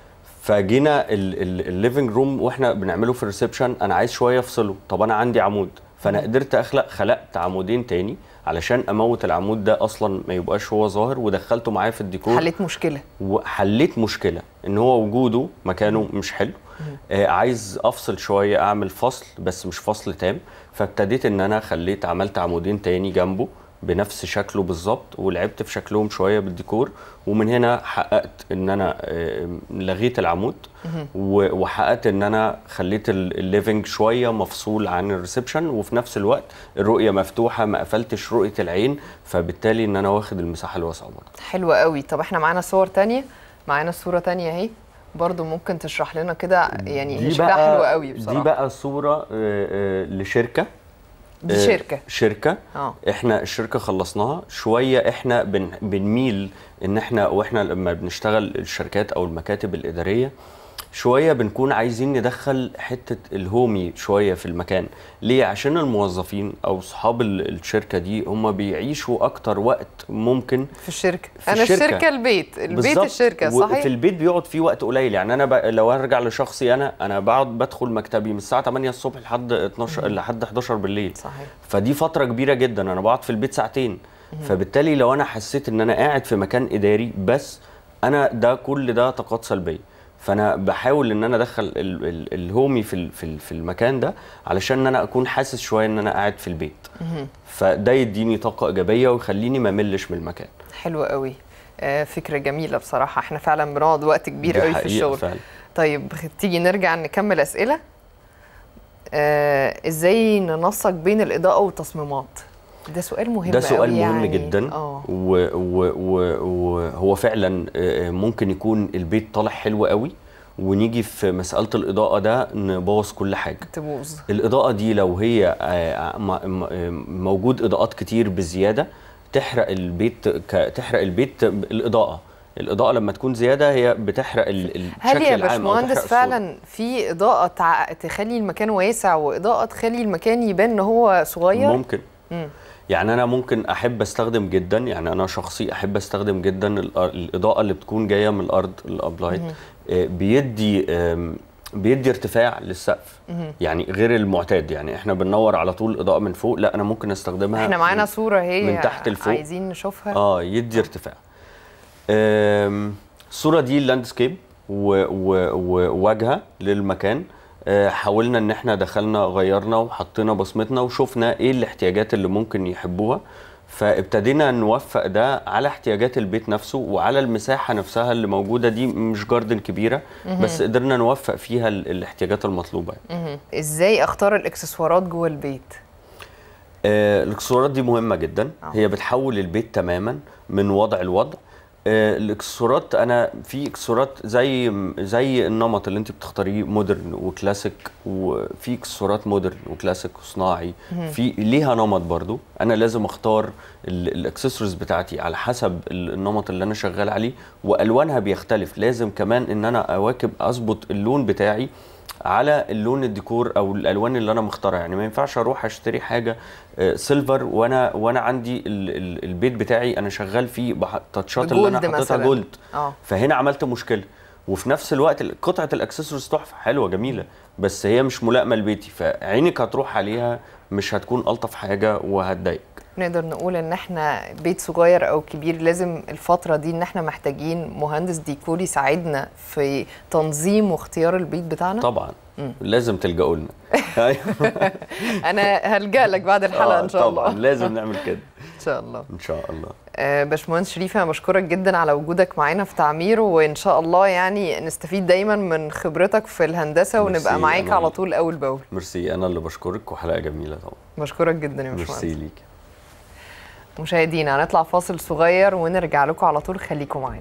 فجينا الليفنج روم واحنا بنعمله في الريسبشن انا عايز شويه افصله طب انا عندي عمود فانا قدرت اخلق خلقت عمودين تاني علشان اموت العمود ده اصلا ما يبقاش هو ظاهر ودخلته معايا في الديكور
حليت مشكله
وحليت مشكله ان هو وجوده مكانه مش حلو آه عايز افصل شويه اعمل فصل بس مش فصل تام فابتديت ان انا خليت عملت عمودين تاني جنبه بنفس شكله بالظبط ولعبت في شكلهم شويه بالديكور ومن هنا حققت ان انا آه، لغيت العمود و- وحققت ان انا خليت ال- الليفنج شويه مفصول عن الريسبشن وفي نفس الوقت الرؤيه مفتوحه ما قفلتش رؤيه العين فبالتالي ان انا واخد المساحه الواسعه برضه
حلوه قوي طب احنا معانا صور تانية معانا صوره تانية اهي برضو ممكن تشرح لنا كده يعني هي شكلها حلو قوي بصراحه
دي بقى صوره آه، آه، لشركه
دي
آه،
شركه
شركه
اه
احنا الشركه خلصناها شويه احنا بن بنميل ان احنا واحنا لما بنشتغل الشركات او المكاتب الاداريه شويه بنكون عايزين ندخل حته الهومي شويه في المكان ليه عشان الموظفين او اصحاب ال- الشركه دي هم بيعيشوا اكتر وقت ممكن
في الشركه
في
انا
الشركة.
الشركه البيت البيت
بالظبط.
الشركه
وفي
صحيح
البيت بيقعد فيه وقت قليل يعني انا ب... لو ارجع لشخصي انا انا بقعد بدخل مكتبي من الساعه 8 الصبح لحد 12 لحد 11 بالليل
صحيح
فدي فتره كبيره جدا انا بقعد في البيت ساعتين فبالتالي لو انا حسيت ان انا قاعد في مكان اداري بس انا ده كل ده طاقات سلبيه فانا بحاول ان انا ادخل ال- ال- الهومي في ال- في ال- في المكان ده علشان ان انا اكون حاسس شويه ان انا قاعد في البيت فده يديني طاقه ايجابيه ويخليني ما ملش من المكان
حلو قوي آه فكره جميله بصراحه احنا فعلا بنقعد وقت كبير
دي
قوي في
حقيقة
الشغل
فعلا.
طيب تيجي نرجع نكمل اسئله آه ازاي ننسق بين الاضاءه والتصميمات ده سؤال مهم
ده سؤال
قوي
مهم
يعني.
جدا
اه
و- و- و- وهو فعلا آه، ممكن يكون البيت طالع حلو قوي ونيجي في مسألة الإضاءة ده نبوظ كل حاجة
تبوظ
الإضاءة دي لو هي آه، م- م- موجود إضاءات كتير بزيادة تحرق البيت ك- تحرق البيت الإضاءة الإضاءة لما تكون زيادة هي بتحرق ال- ال-
هل
الشكل
يا
العام أو
باشمهندس
تحرق الصورة.
فعلا في اضاءه تع... تخلي المكان واسع واضاءه تخلي المكان يبان ان هو صغير
ممكن
مم.
يعني انا ممكن احب استخدم جدا يعني انا شخصي احب استخدم جدا الأ- الاضاءه اللي بتكون جايه من الارض الابلايت آه، بيدي آم، بيدي ارتفاع للسقف يعني غير المعتاد يعني احنا بننور على طول اضاءه من فوق لا انا ممكن استخدمها
احنا معانا
من-
صوره هي
من تحت لفوق.
عايزين نشوفها
اه يدي ارتفاع آم، الصوره دي اللاندسكيب و- و- وواجهه للمكان آه، حاولنا ان احنا دخلنا غيرنا وحطينا بصمتنا وشفنا ايه الاحتياجات اللي ممكن يحبوها فابتدينا نوفق ده على احتياجات البيت نفسه وعلى المساحه نفسها اللي موجوده دي مش جاردن كبيره بس قدرنا نوفق فيها ال- الاحتياجات المطلوبه يعني.
مهم. ازاي اختار الاكسسوارات جوه البيت
آه، الاكسسوارات دي مهمه جدا
آه.
هي بتحول البيت تماما من وضع لوضع آه، الاكسسوارات انا في اكسسوارات زي زي النمط اللي انت بتختاريه مودرن وكلاسيك وفي اكسسوارات مودرن وكلاسيك وصناعي في ليها نمط برضو انا لازم اختار الاكسسوارز بتاعتي على حسب ال- النمط اللي انا شغال عليه والوانها بيختلف لازم كمان ان انا اواكب اظبط اللون بتاعي على اللون الديكور او الالوان اللي انا مختارها يعني ما ينفعش اروح اشتري حاجه آه، سيلفر وانا وانا عندي ال- ال- البيت بتاعي انا شغال فيه بح- تاتشات اللي انا
بجولد
حطيتها
مثلاً.
جولد
اه
فهنا عملت مشكله وفي نفس الوقت ال- قطعه الاكسسوارز تحفه حلوه جميله بس هي مش ملائمه لبيتي فعينك هتروح عليها مش هتكون الطف حاجه وهتضايقك
نقدر نقول ان احنا بيت صغير او كبير لازم الفترة دي ان احنا محتاجين مهندس ديكور يساعدنا في تنظيم واختيار البيت بتاعنا
طبعا لازم تلجأوا لنا أيوة.
انا هلجأ لك بعد الحلقة
آه،
ان شاء
طبعا
الله
لازم نعمل كده
ان شاء الله
ان شاء الله
آه، باشمهندس شريف انا بشكرك جدا على وجودك معانا في تعمير وان شاء الله يعني نستفيد دايما من خبرتك في الهندسه ونبقى
ميرسي،
معاك
أنا
على
اللي-
طول اول باول
ميرسي انا اللي بشكرك وحلقه جميله طبعا
بشكرك جدا يا
ميرسي
باشمهندس
ليك
مشاهدينا هنطلع فاصل صغير ونرجع لكم على طول خليكم معانا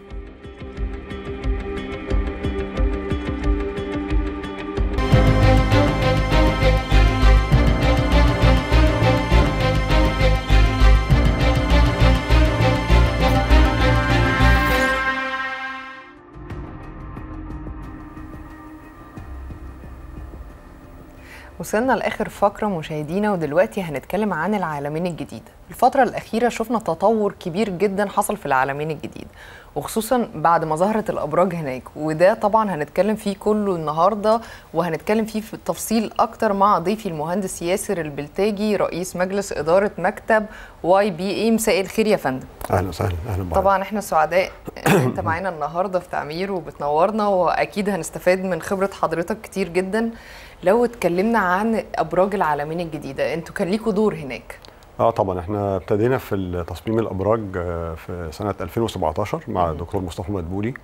وصلنا لاخر فقره مشاهدينا ودلوقتي هنتكلم عن العالمين الجديده الفتره الاخيره شفنا تطور كبير جدا حصل في العالمين الجديد وخصوصا بعد ما ظهرت الابراج هناك وده طبعا هنتكلم فيه كله النهارده وهنتكلم فيه في التفصيل اكتر مع ضيفي المهندس ياسر البلتاجي رئيس مجلس اداره مكتب واي بي اي مساء الخير يا فندم
اهلا وسهلا اهلا بحضرتك.
طبعا احنا سعداء ان انت معانا النهارده في تعمير وبتنورنا واكيد هنستفاد من خبره حضرتك كتير جدا لو اتكلمنا عن ابراج العالمين الجديده انتوا كان ليكوا دور هناك
اه طبعا احنا ابتدينا في تصميم الابراج آه، في سنه 2017 مع الدكتور مصطفى مدبولي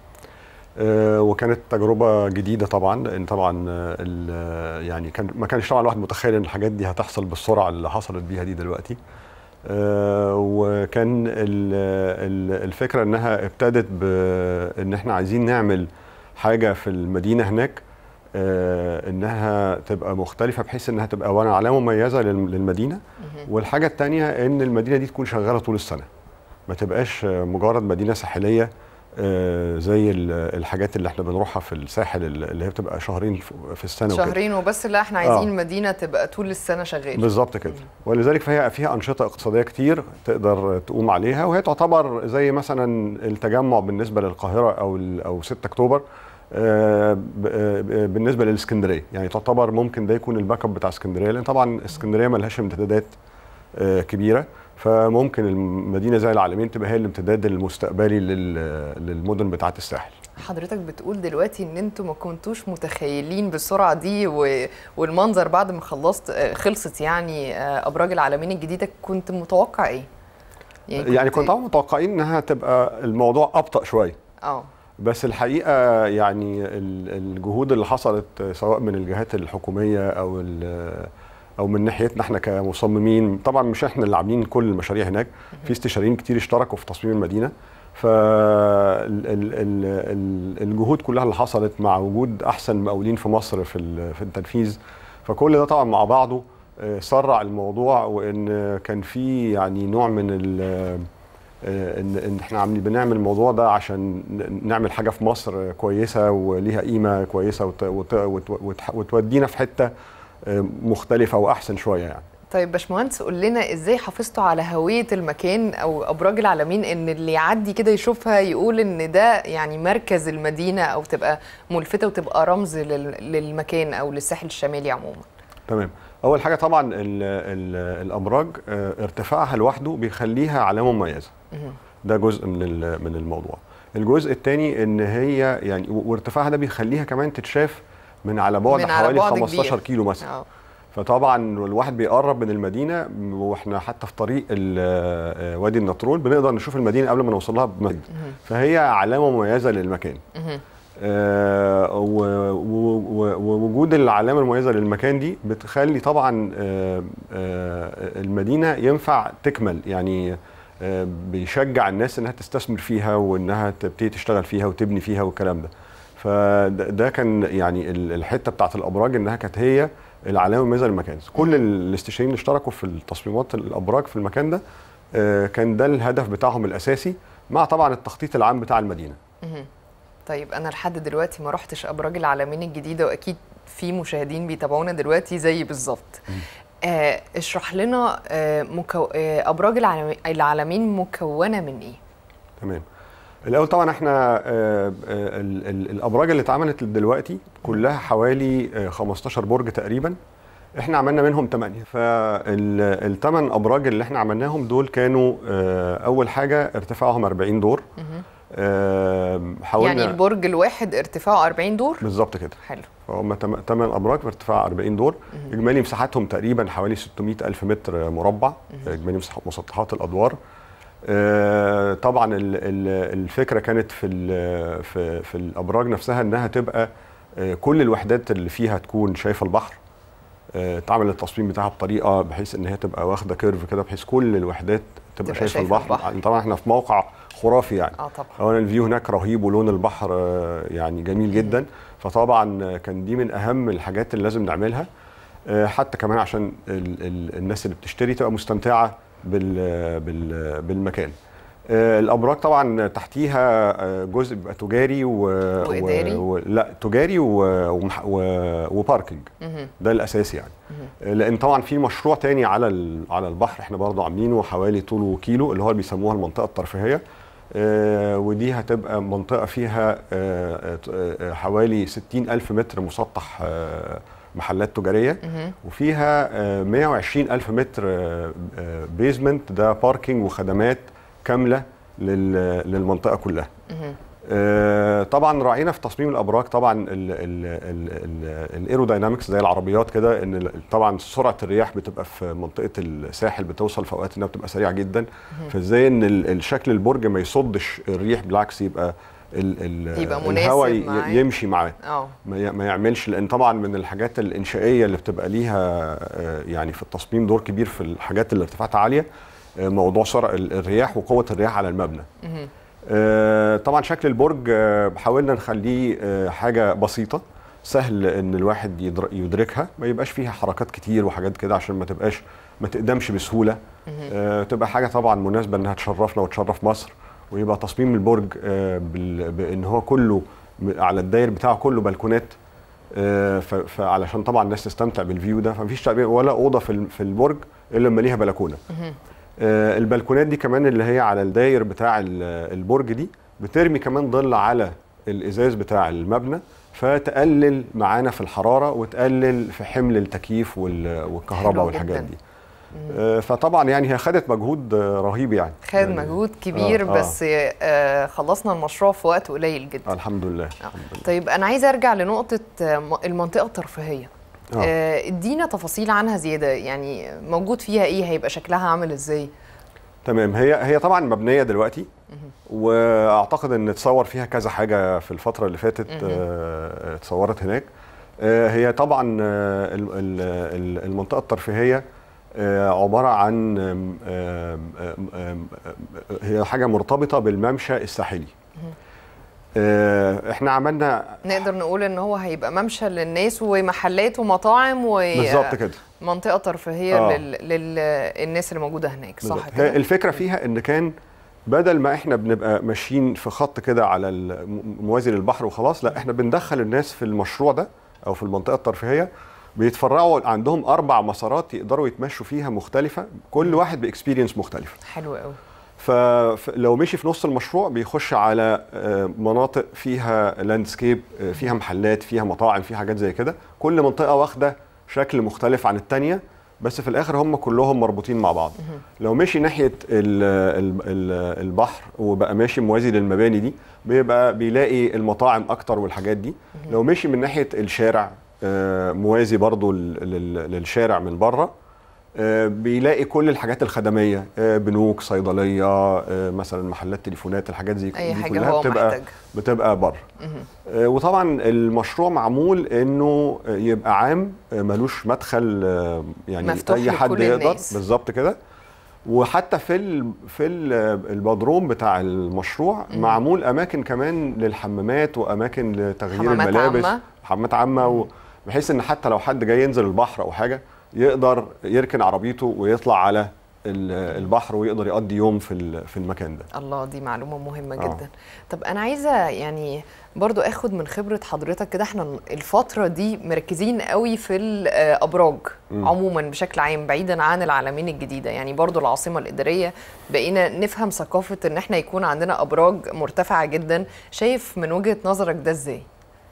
آه، وكانت تجربه جديده طبعا لان طبعا آه، ال- يعني كان ما كانش طبعا الواحد متخيل ان الحاجات دي هتحصل بالسرعه اللي حصلت بيها دي دلوقتي آه، وكان ال- ال- الفكره انها ابتدت بان احنا عايزين نعمل حاجه في المدينه هناك آه، انها تبقى مختلفه بحيث انها تبقى اولا علامه مميزه للم- للمدينه والحاجه الثانيه ان المدينه دي تكون شغاله طول السنه ما تبقاش آه، مجرد مدينه ساحليه آه، زي ال- الحاجات اللي احنا بنروحها في الساحل اللي هي بتبقى شهرين في- في السنه وكده
شهرين وبس لا احنا عايزين مدينه تبقى طول السنه شغاله
بالظبط كده ولذلك فهي فيها انشطه اقتصاديه كتير تقدر تقوم عليها وهي تعتبر زي مثلا التجمع بالنسبه للقاهره او ال- او 6 اكتوبر آه، ب- آه، بالنسبه للاسكندريه يعني تعتبر ممكن ده يكون الباك اب بتاع اسكندريه لان طبعا اسكندريه ما لهاش امتدادات آه، كبيره فممكن المدينه زي العالمين تبقى هي الامتداد المستقبلي لل- للمدن بتاعه الساحل
حضرتك بتقول دلوقتي ان انتوا ما كنتوش متخيلين بالسرعه دي و... والمنظر بعد ما خلصت آه، خلصت يعني آه، ابراج العالمين الجديده كنت متوقع ايه
يعني كنت طبعا متوقعين انها تبقى الموضوع ابطا شويه
اه
بس الحقيقه يعني ال- الجهود اللي حصلت سواء من الجهات الحكوميه او ال- او من ناحيتنا احنا كمصممين طبعا مش احنا اللي عاملين كل المشاريع هناك في استشاريين كتير اشتركوا في تصميم المدينه فالجهود كلها اللي حصلت مع وجود احسن مقاولين في مصر في ال- في التنفيذ فكل ده طبعا مع بعضه آه، سرع الموضوع وان كان في يعني نوع من ال آه، ان ان احنا عاملين بنعمل الموضوع ده عشان ن- نعمل حاجه في مصر كويسه وليها قيمه كويسه وت وت وت وت وتودينا في حته آه، مختلفه واحسن شويه يعني
طيب باشمهندس قول لنا ازاي حافظتوا على هويه المكان او ابراج العالمين ان اللي يعدي كده يشوفها يقول ان ده يعني مركز المدينه او تبقى ملفته وتبقى رمز لل- للمكان او للساحل الشمالي عموما
تمام اول حاجه طبعا ال ال الابراج آه، ارتفاعها لوحده بيخليها علامه مميزه ده جزء من ال- من الموضوع الجزء الثاني ان هي يعني و- وارتفاعها ده بيخليها كمان تتشاف من على بعد
من على
حوالي
بعد
15
كبير.
كيلو مثلا
اه
فطبعا الواحد بيقرب من المدينه واحنا حتى في طريق ال- آه، وادي النطرون بنقدر نشوف المدينه قبل ما نوصل لها بمجد فهي علامه مميزه للمكان آه، و- و- و- ووجود العلامه المميزه للمكان دي بتخلي طبعا آه، آه، المدينه ينفع تكمل يعني آه، بيشجع الناس انها تستثمر فيها وانها تبتدي تشتغل فيها وتبني فيها والكلام ده فده ده كان يعني ال- الحته بتاعت الابراج انها كانت هي العلامه المميزه للمكان كل الاستشاريين اللي اشتركوا في التصميمات الابراج في المكان ده آه، كان ده الهدف بتاعهم الاساسي مع طبعا التخطيط العام بتاع المدينه
مهم. طيب انا لحد دلوقتي ما رحتش ابراج العالمين الجديده واكيد في مشاهدين بيتابعونا دلوقتي زي بالظبط آه اشرح لنا آه مكو... آه ابراج العالمين, العالمين مكونه من ايه
تمام الاول طبعا احنا آه، آه، ال- ال- الابراج اللي اتعملت دلوقتي كلها حوالي آه، 15 برج تقريبا احنا عملنا منهم 8 فالثمان ابراج اللي احنا عملناهم دول كانوا آه، اول حاجه ارتفاعهم 40 دور آه، حاولنا
يعني البرج الواحد ارتفاعه 40 دور
بالظبط كده
حلو
فهم 8 ابراج بارتفاع 40 دور اجمالي مساحتهم تقريبا حوالي 600 الف متر مربع اجمالي مساحة- مسطحات الادوار آه، طبعا ال- ال- الفكره كانت في ال- في في الابراج نفسها انها تبقى آه، كل الوحدات اللي فيها تكون شايفه البحر آه، اتعمل التصميم بتاعها بطريقه بحيث ان هي تبقى واخده كيرف كده بحيث كل الوحدات تبقى,
تبقى
شايفه
شايفة
البحر.
البحر.
طبعا احنا في موقع خرافي يعني
اه طبعا
اولا الفيو هناك رهيب ولون البحر آه، يعني جميل جدا فطبعا آه، كان دي من اهم الحاجات اللي لازم نعملها آه، حتى كمان عشان ال ال الناس اللي بتشتري تبقى مستمتعه بال بال بالمكان آه، الابراج طبعا تحتيها آه، جزء بيبقى تجاري و...
وإداري؟
و... و... لا تجاري و... ومح... و... وباركينج
مهم.
ده الاساسي يعني آه، لان طبعا في مشروع تاني على ال... على البحر احنا برضو عاملينه حوالي طوله كيلو اللي هو اللي بيسموها المنطقه الترفيهيه آه، ودي هتبقى منطقه فيها آه، آه، آه، حوالي 60 الف متر مسطح آه، محلات تجاريه
مهم.
وفيها آه، 120 الف متر آه، آه، بيزمنت ده باركينج وخدمات كامله لل- للمنطقه كلها
مهم.
آه، طبعا راعينا في تصميم الابراج طبعا الايروداينامكس زي العربيات كده ان ال- طبعا سرعه الرياح بتبقى في منطقه الساحل بتوصل في اوقات انها بتبقى سريعه جدا فازاي ان ال- الشكل البرج ما يصدش الريح بالعكس يبقى ال ال
يبقى مناسب
الهواء ي-
معاه.
يمشي معاه
اه
ما ي- ما يعملش لان طبعا من الحاجات الانشائيه اللي بتبقى ليها آه، يعني في التصميم دور كبير في الحاجات اللي ارتفاعاتها عاليه آه، موضوع سرعه ال- الرياح وقوه الرياح على المبنى
مهم.
آه، طبعا شكل البرج آه، حاولنا نخليه آه، حاجه بسيطه سهل ان الواحد يدر- يدركها ما يبقاش فيها حركات كتير وحاجات كده عشان ما تبقاش ما تقدمش بسهوله آه، تبقى حاجه طبعا مناسبه انها تشرفنا وتشرف مصر ويبقى تصميم البرج آه، بال- بان هو كله م- على الداير بتاعه كله بلكونات آه، ف- فعلشان طبعا الناس تستمتع بالفيو ده فمفيش تقريبا ولا اوضه في ال- في البرج الا لما ليها بلكونه آه، البلكونات دي كمان اللي هي على الداير بتاع ال- البرج دي بترمي كمان ظل على الازاز بتاع المبنى فتقلل معانا في الحراره وتقلل في حمل التكييف وال- والكهرباء
حلوة
والحاجات
جداً.
دي آه، فطبعا يعني هي خدت مجهود آه، رهيب يعني
خد
يعني
مجهود كبير
آه، آه.
بس آه خلصنا المشروع في وقت قليل جدا
الحمد لله
آه.
الحمد لله.
طيب انا عايزه ارجع لنقطه آه، م- المنطقه الترفيهيه
آه.
آه، ادينا تفاصيل عنها زياده يعني موجود فيها ايه هيبقى شكلها عامل ازاي
تمام هي هي طبعا مبنيه دلوقتي واعتقد ان اتصور فيها كذا حاجه في الفتره اللي فاتت آه، اتصورت هناك آه، هي طبعا آه، ال- ال- ال- المنطقه الترفيهيه آه، عباره عن آم، آم، آم، آم، هي حاجه مرتبطه بالممشى الساحلي آه، احنا عملنا
نقدر نقول ان هو هيبقى ممشى للناس ومحلات ومطاعم
بالظبط كده
ومنطقه ترفيهيه
آه.
للناس اللي موجوده هناك صح
بالظبط. هي
كده
الفكره فيها ان كان بدل ما احنا بنبقى ماشيين في خط كده على الم- موازي للبحر وخلاص لا احنا بندخل الناس في المشروع ده او في المنطقه الترفيهيه بيتفرعوا عندهم اربع مسارات يقدروا يتمشوا فيها مختلفه كل واحد باكسبيرينس مختلفه
حلو قوي
فلو مشي في نص المشروع بيخش على آه، مناطق فيها لاندسكيب آه، فيها محلات فيها مطاعم فيها حاجات زي كده كل منطقه واخده شكل مختلف عن التانية بس في الاخر هم كلهم مربوطين مع بعض لو مشي ناحيه ال ال ال البحر وبقى ماشي موازي للمباني دي بيبقى بيلاقي المطاعم اكتر والحاجات دي لو مشي من ناحيه الشارع آه، موازي برضو لل- لل- للشارع من بره آه، بيلاقي كل الحاجات الخدميه آه، بنوك صيدليه آه، مثلا محلات تليفونات الحاجات دي
اي
دي
حاجه
كلها
هو
بتبقى
محتاج
بتبقى بره آه، وطبعا المشروع معمول انه آه، يبقى عام آه، ملوش مدخل آه، يعني
مفتوح
اي حد
لكل
يقدر
الناس.
بالظبط كده وحتى في ال في ال البدروم بتاع المشروع
مم.
معمول اماكن كمان للحمامات واماكن لتغيير
حمامات
الملابس
عامة.
حمامات عامه و- بحيث ان حتى لو حد جاي ينزل البحر او حاجه يقدر يركن عربيته ويطلع على ال- البحر ويقدر يقضي يوم في ال- في المكان ده
الله دي معلومة مهمة
آه.
جدا طب أنا عايزة يعني برضو أخد من خبرة حضرتك كده احنا الفترة دي مركزين قوي في الأبراج
مم.
عموما بشكل عام بعيدا عن العالمين الجديدة يعني برضو العاصمة الإدارية بقينا نفهم ثقافة إن احنا يكون عندنا أبراج مرتفعة جدا شايف من وجهة نظرك ده إزاي؟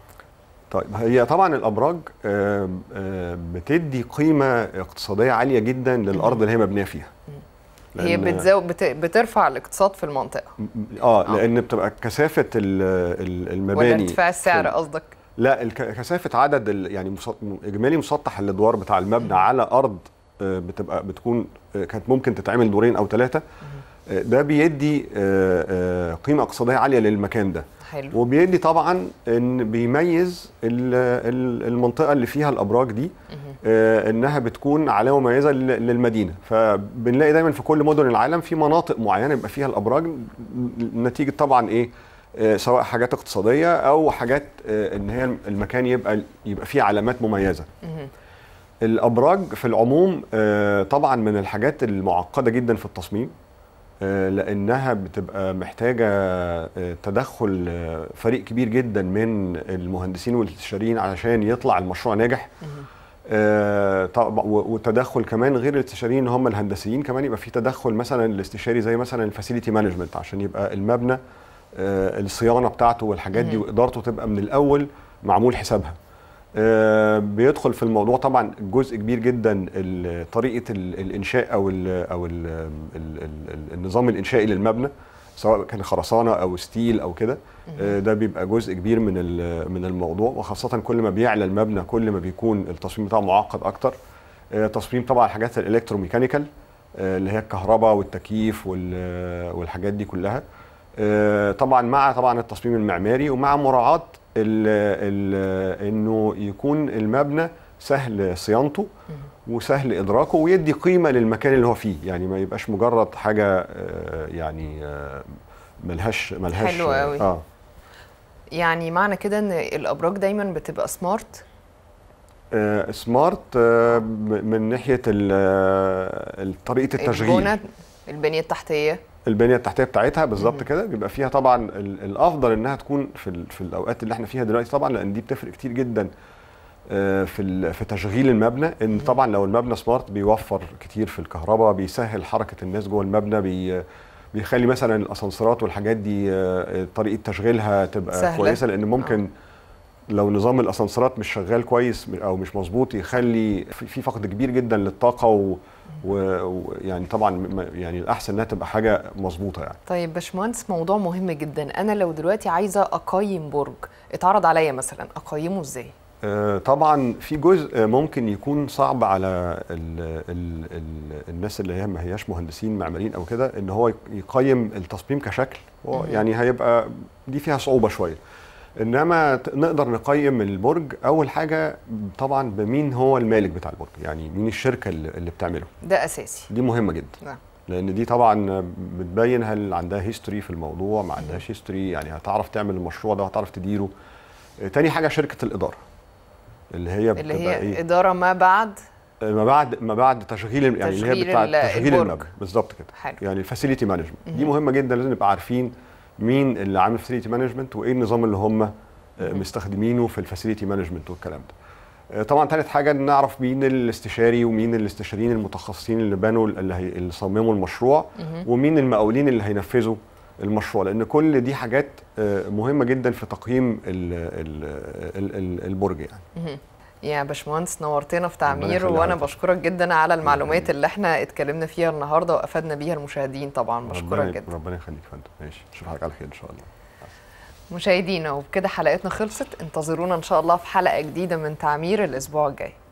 طيب هي طبعا الابراج آم، آم، بتدي قيمه اقتصاديه عاليه جدا للارض اللي هي مبنيه فيها
هي
لأن-
بتزو... بت... بترفع الاقتصاد في المنطقة
اه
آه.
لان بتبقى كثافه ال- ال-
ولا
المباني
ارتفاع السعر
في-
قصدك؟
لا الك- كثافه عدد ال- يعني مسط- اجمالي مسطح الادوار بتاع المبنى على ارض آه، بتبقى بتكون آه، كانت ممكن تتعمل دورين او ثلاثه ده بيدي آه، آه، قيمه اقتصاديه عاليه للمكان ده
حلو
وبيدي طبعا ان بيميز ال- ال- المنطقه اللي فيها الابراج دي آه، انها بتكون علامه مميزه لل- للمدينه فبنلاقي دايما في كل مدن العالم في مناطق معينه يبقى فيها الابراج نتيجه طبعا ايه آه، سواء حاجات اقتصاديه او حاجات آه، ان هي المكان يبقى يبقى فيه علامات مميزه
مهم.
الابراج في العموم آه، طبعا من الحاجات المعقده جدا في التصميم آه، لانها بتبقى محتاجه آه، تدخل آه، فريق كبير جدا من المهندسين والاستشاريين علشان يطلع المشروع ناجح آه، طب- و- وتدخل كمان غير الاستشاريين هم الهندسيين كمان يبقى في تدخل مثلا الاستشاري زي مثلا الفاسيلتي مانجمنت عشان يبقى المبنى آه، الصيانه بتاعته والحاجات دي
مهم.
وادارته تبقى من الاول معمول حسابها آه، بيدخل في الموضوع طبعا جزء كبير جدا ال- طريقه ال- الانشاء او ال او ال ال ال النظام الانشائي للمبنى سواء كان خرسانه او ستيل او كده آه، ده بيبقى جزء كبير من ال- من الموضوع وخاصه كل ما بيعلى المبنى كل ما بيكون التصميم بتاعه معقد اكتر آه، تصميم طبعا الحاجات الالكتروميكانيكال آه، اللي هي الكهرباء والتكييف وال- والحاجات دي كلها آه، طبعا مع طبعا التصميم المعماري ومع مراعاه ال ال انه يكون المبنى سهل صيانته وسهل ادراكه ويدي قيمه للمكان اللي هو فيه يعني ما يبقاش مجرد حاجه آه، يعني آه، ملهاش ملهاش
حلو قوي.
اه
يعني معنى كده ان الابراج دايما بتبقى سمارت
آه، سمارت آه، م- من ناحيه ال- آه، طريقه التشغيل
البنى البنيه التحتيه
البنيه التحتيه بتاعتها بالظبط كده بيبقى فيها طبعا ال- الافضل انها تكون في ال- في الاوقات اللي احنا فيها دلوقتي طبعا لان دي بتفرق كتير جدا آه، في ال- في تشغيل المبنى ان طبعا لو المبنى سمارت بيوفر كتير في الكهرباء بيسهل حركه الناس جوه المبنى بي بيخلي مثلا الاسانسيرات والحاجات دي آه، طريقه تشغيلها تبقى
سهلة.
كويسه لان ممكن لو نظام الاسانسيرات مش شغال كويس او مش مظبوط يخلي في في فقد كبير جدا للطاقه و- و- ويعني طبعا م- يعني الاحسن انها تبقى حاجه مظبوطه يعني
طيب باشمهندس موضوع مهم جدا انا لو دلوقتي عايزه اقيم برج اتعرض عليا مثلا اقيمه ازاي
آه، طبعا في جزء ممكن يكون صعب على ال ال ال الناس اللي هي ما هياش مهندسين معماريين او كده ان هو يقيم التصميم كشكل هو
مهم.
يعني هيبقى دي فيها صعوبه شويه انما ت- نقدر نقيم البرج اول حاجه طبعا بمين هو المالك بتاع البرج يعني مين الشركه اللي اللي بتعمله
ده اساسي
دي مهمه جدا
نعم.
لان دي طبعا بتبين هل عندها هيستوري في الموضوع ما عندهاش هيستوري يعني هتعرف تعمل المشروع ده وهتعرف تديره آه، تاني حاجه شركه الاداره اللي هي
اللي
بتبقى
هي
ايه
اداره ما بعد
آه، ما بعد ما بعد تشغيل الم- يعني اللي هي
تشغيل
بتاع
ال-
تشغيل
البرج.
المبنى بالظبط كده
حلو
يعني الفاسيلتي مانجمنت دي
مهم.
مهمه جدا لازم نبقى عارفين مين اللي عامل فاسيلتي مانجمنت وايه النظام اللي هم آه،
مهم.
مستخدمينه في الفاسيلتي مانجمنت والكلام ده آه، طبعا ثالث حاجه إن نعرف مين الاستشاري ومين الاستشاريين المتخصصين اللي بنوا اللي, هي اللي صمموا المشروع
مهم.
ومين المقاولين اللي هينفذوا المشروع لان كل دي حاجات آه، مهمه جدا في تقييم ال ال ال ال البرج يعني
مهم. يا باشمهندس نورتنا في
ربنا
تعمير
يخليك
وانا
حضرتك.
بشكرك جدا على المعلومات
يخليك.
اللي احنا اتكلمنا فيها النهارده وافدنا بيها المشاهدين طبعا بشكرك
ربنا
جدا
ربنا يخليك يا فندم ماشي اشوفك على خير ان شاء الله
مشاهدينا وبكده حلقتنا خلصت انتظرونا ان شاء الله في حلقه جديده من تعمير الاسبوع الجاي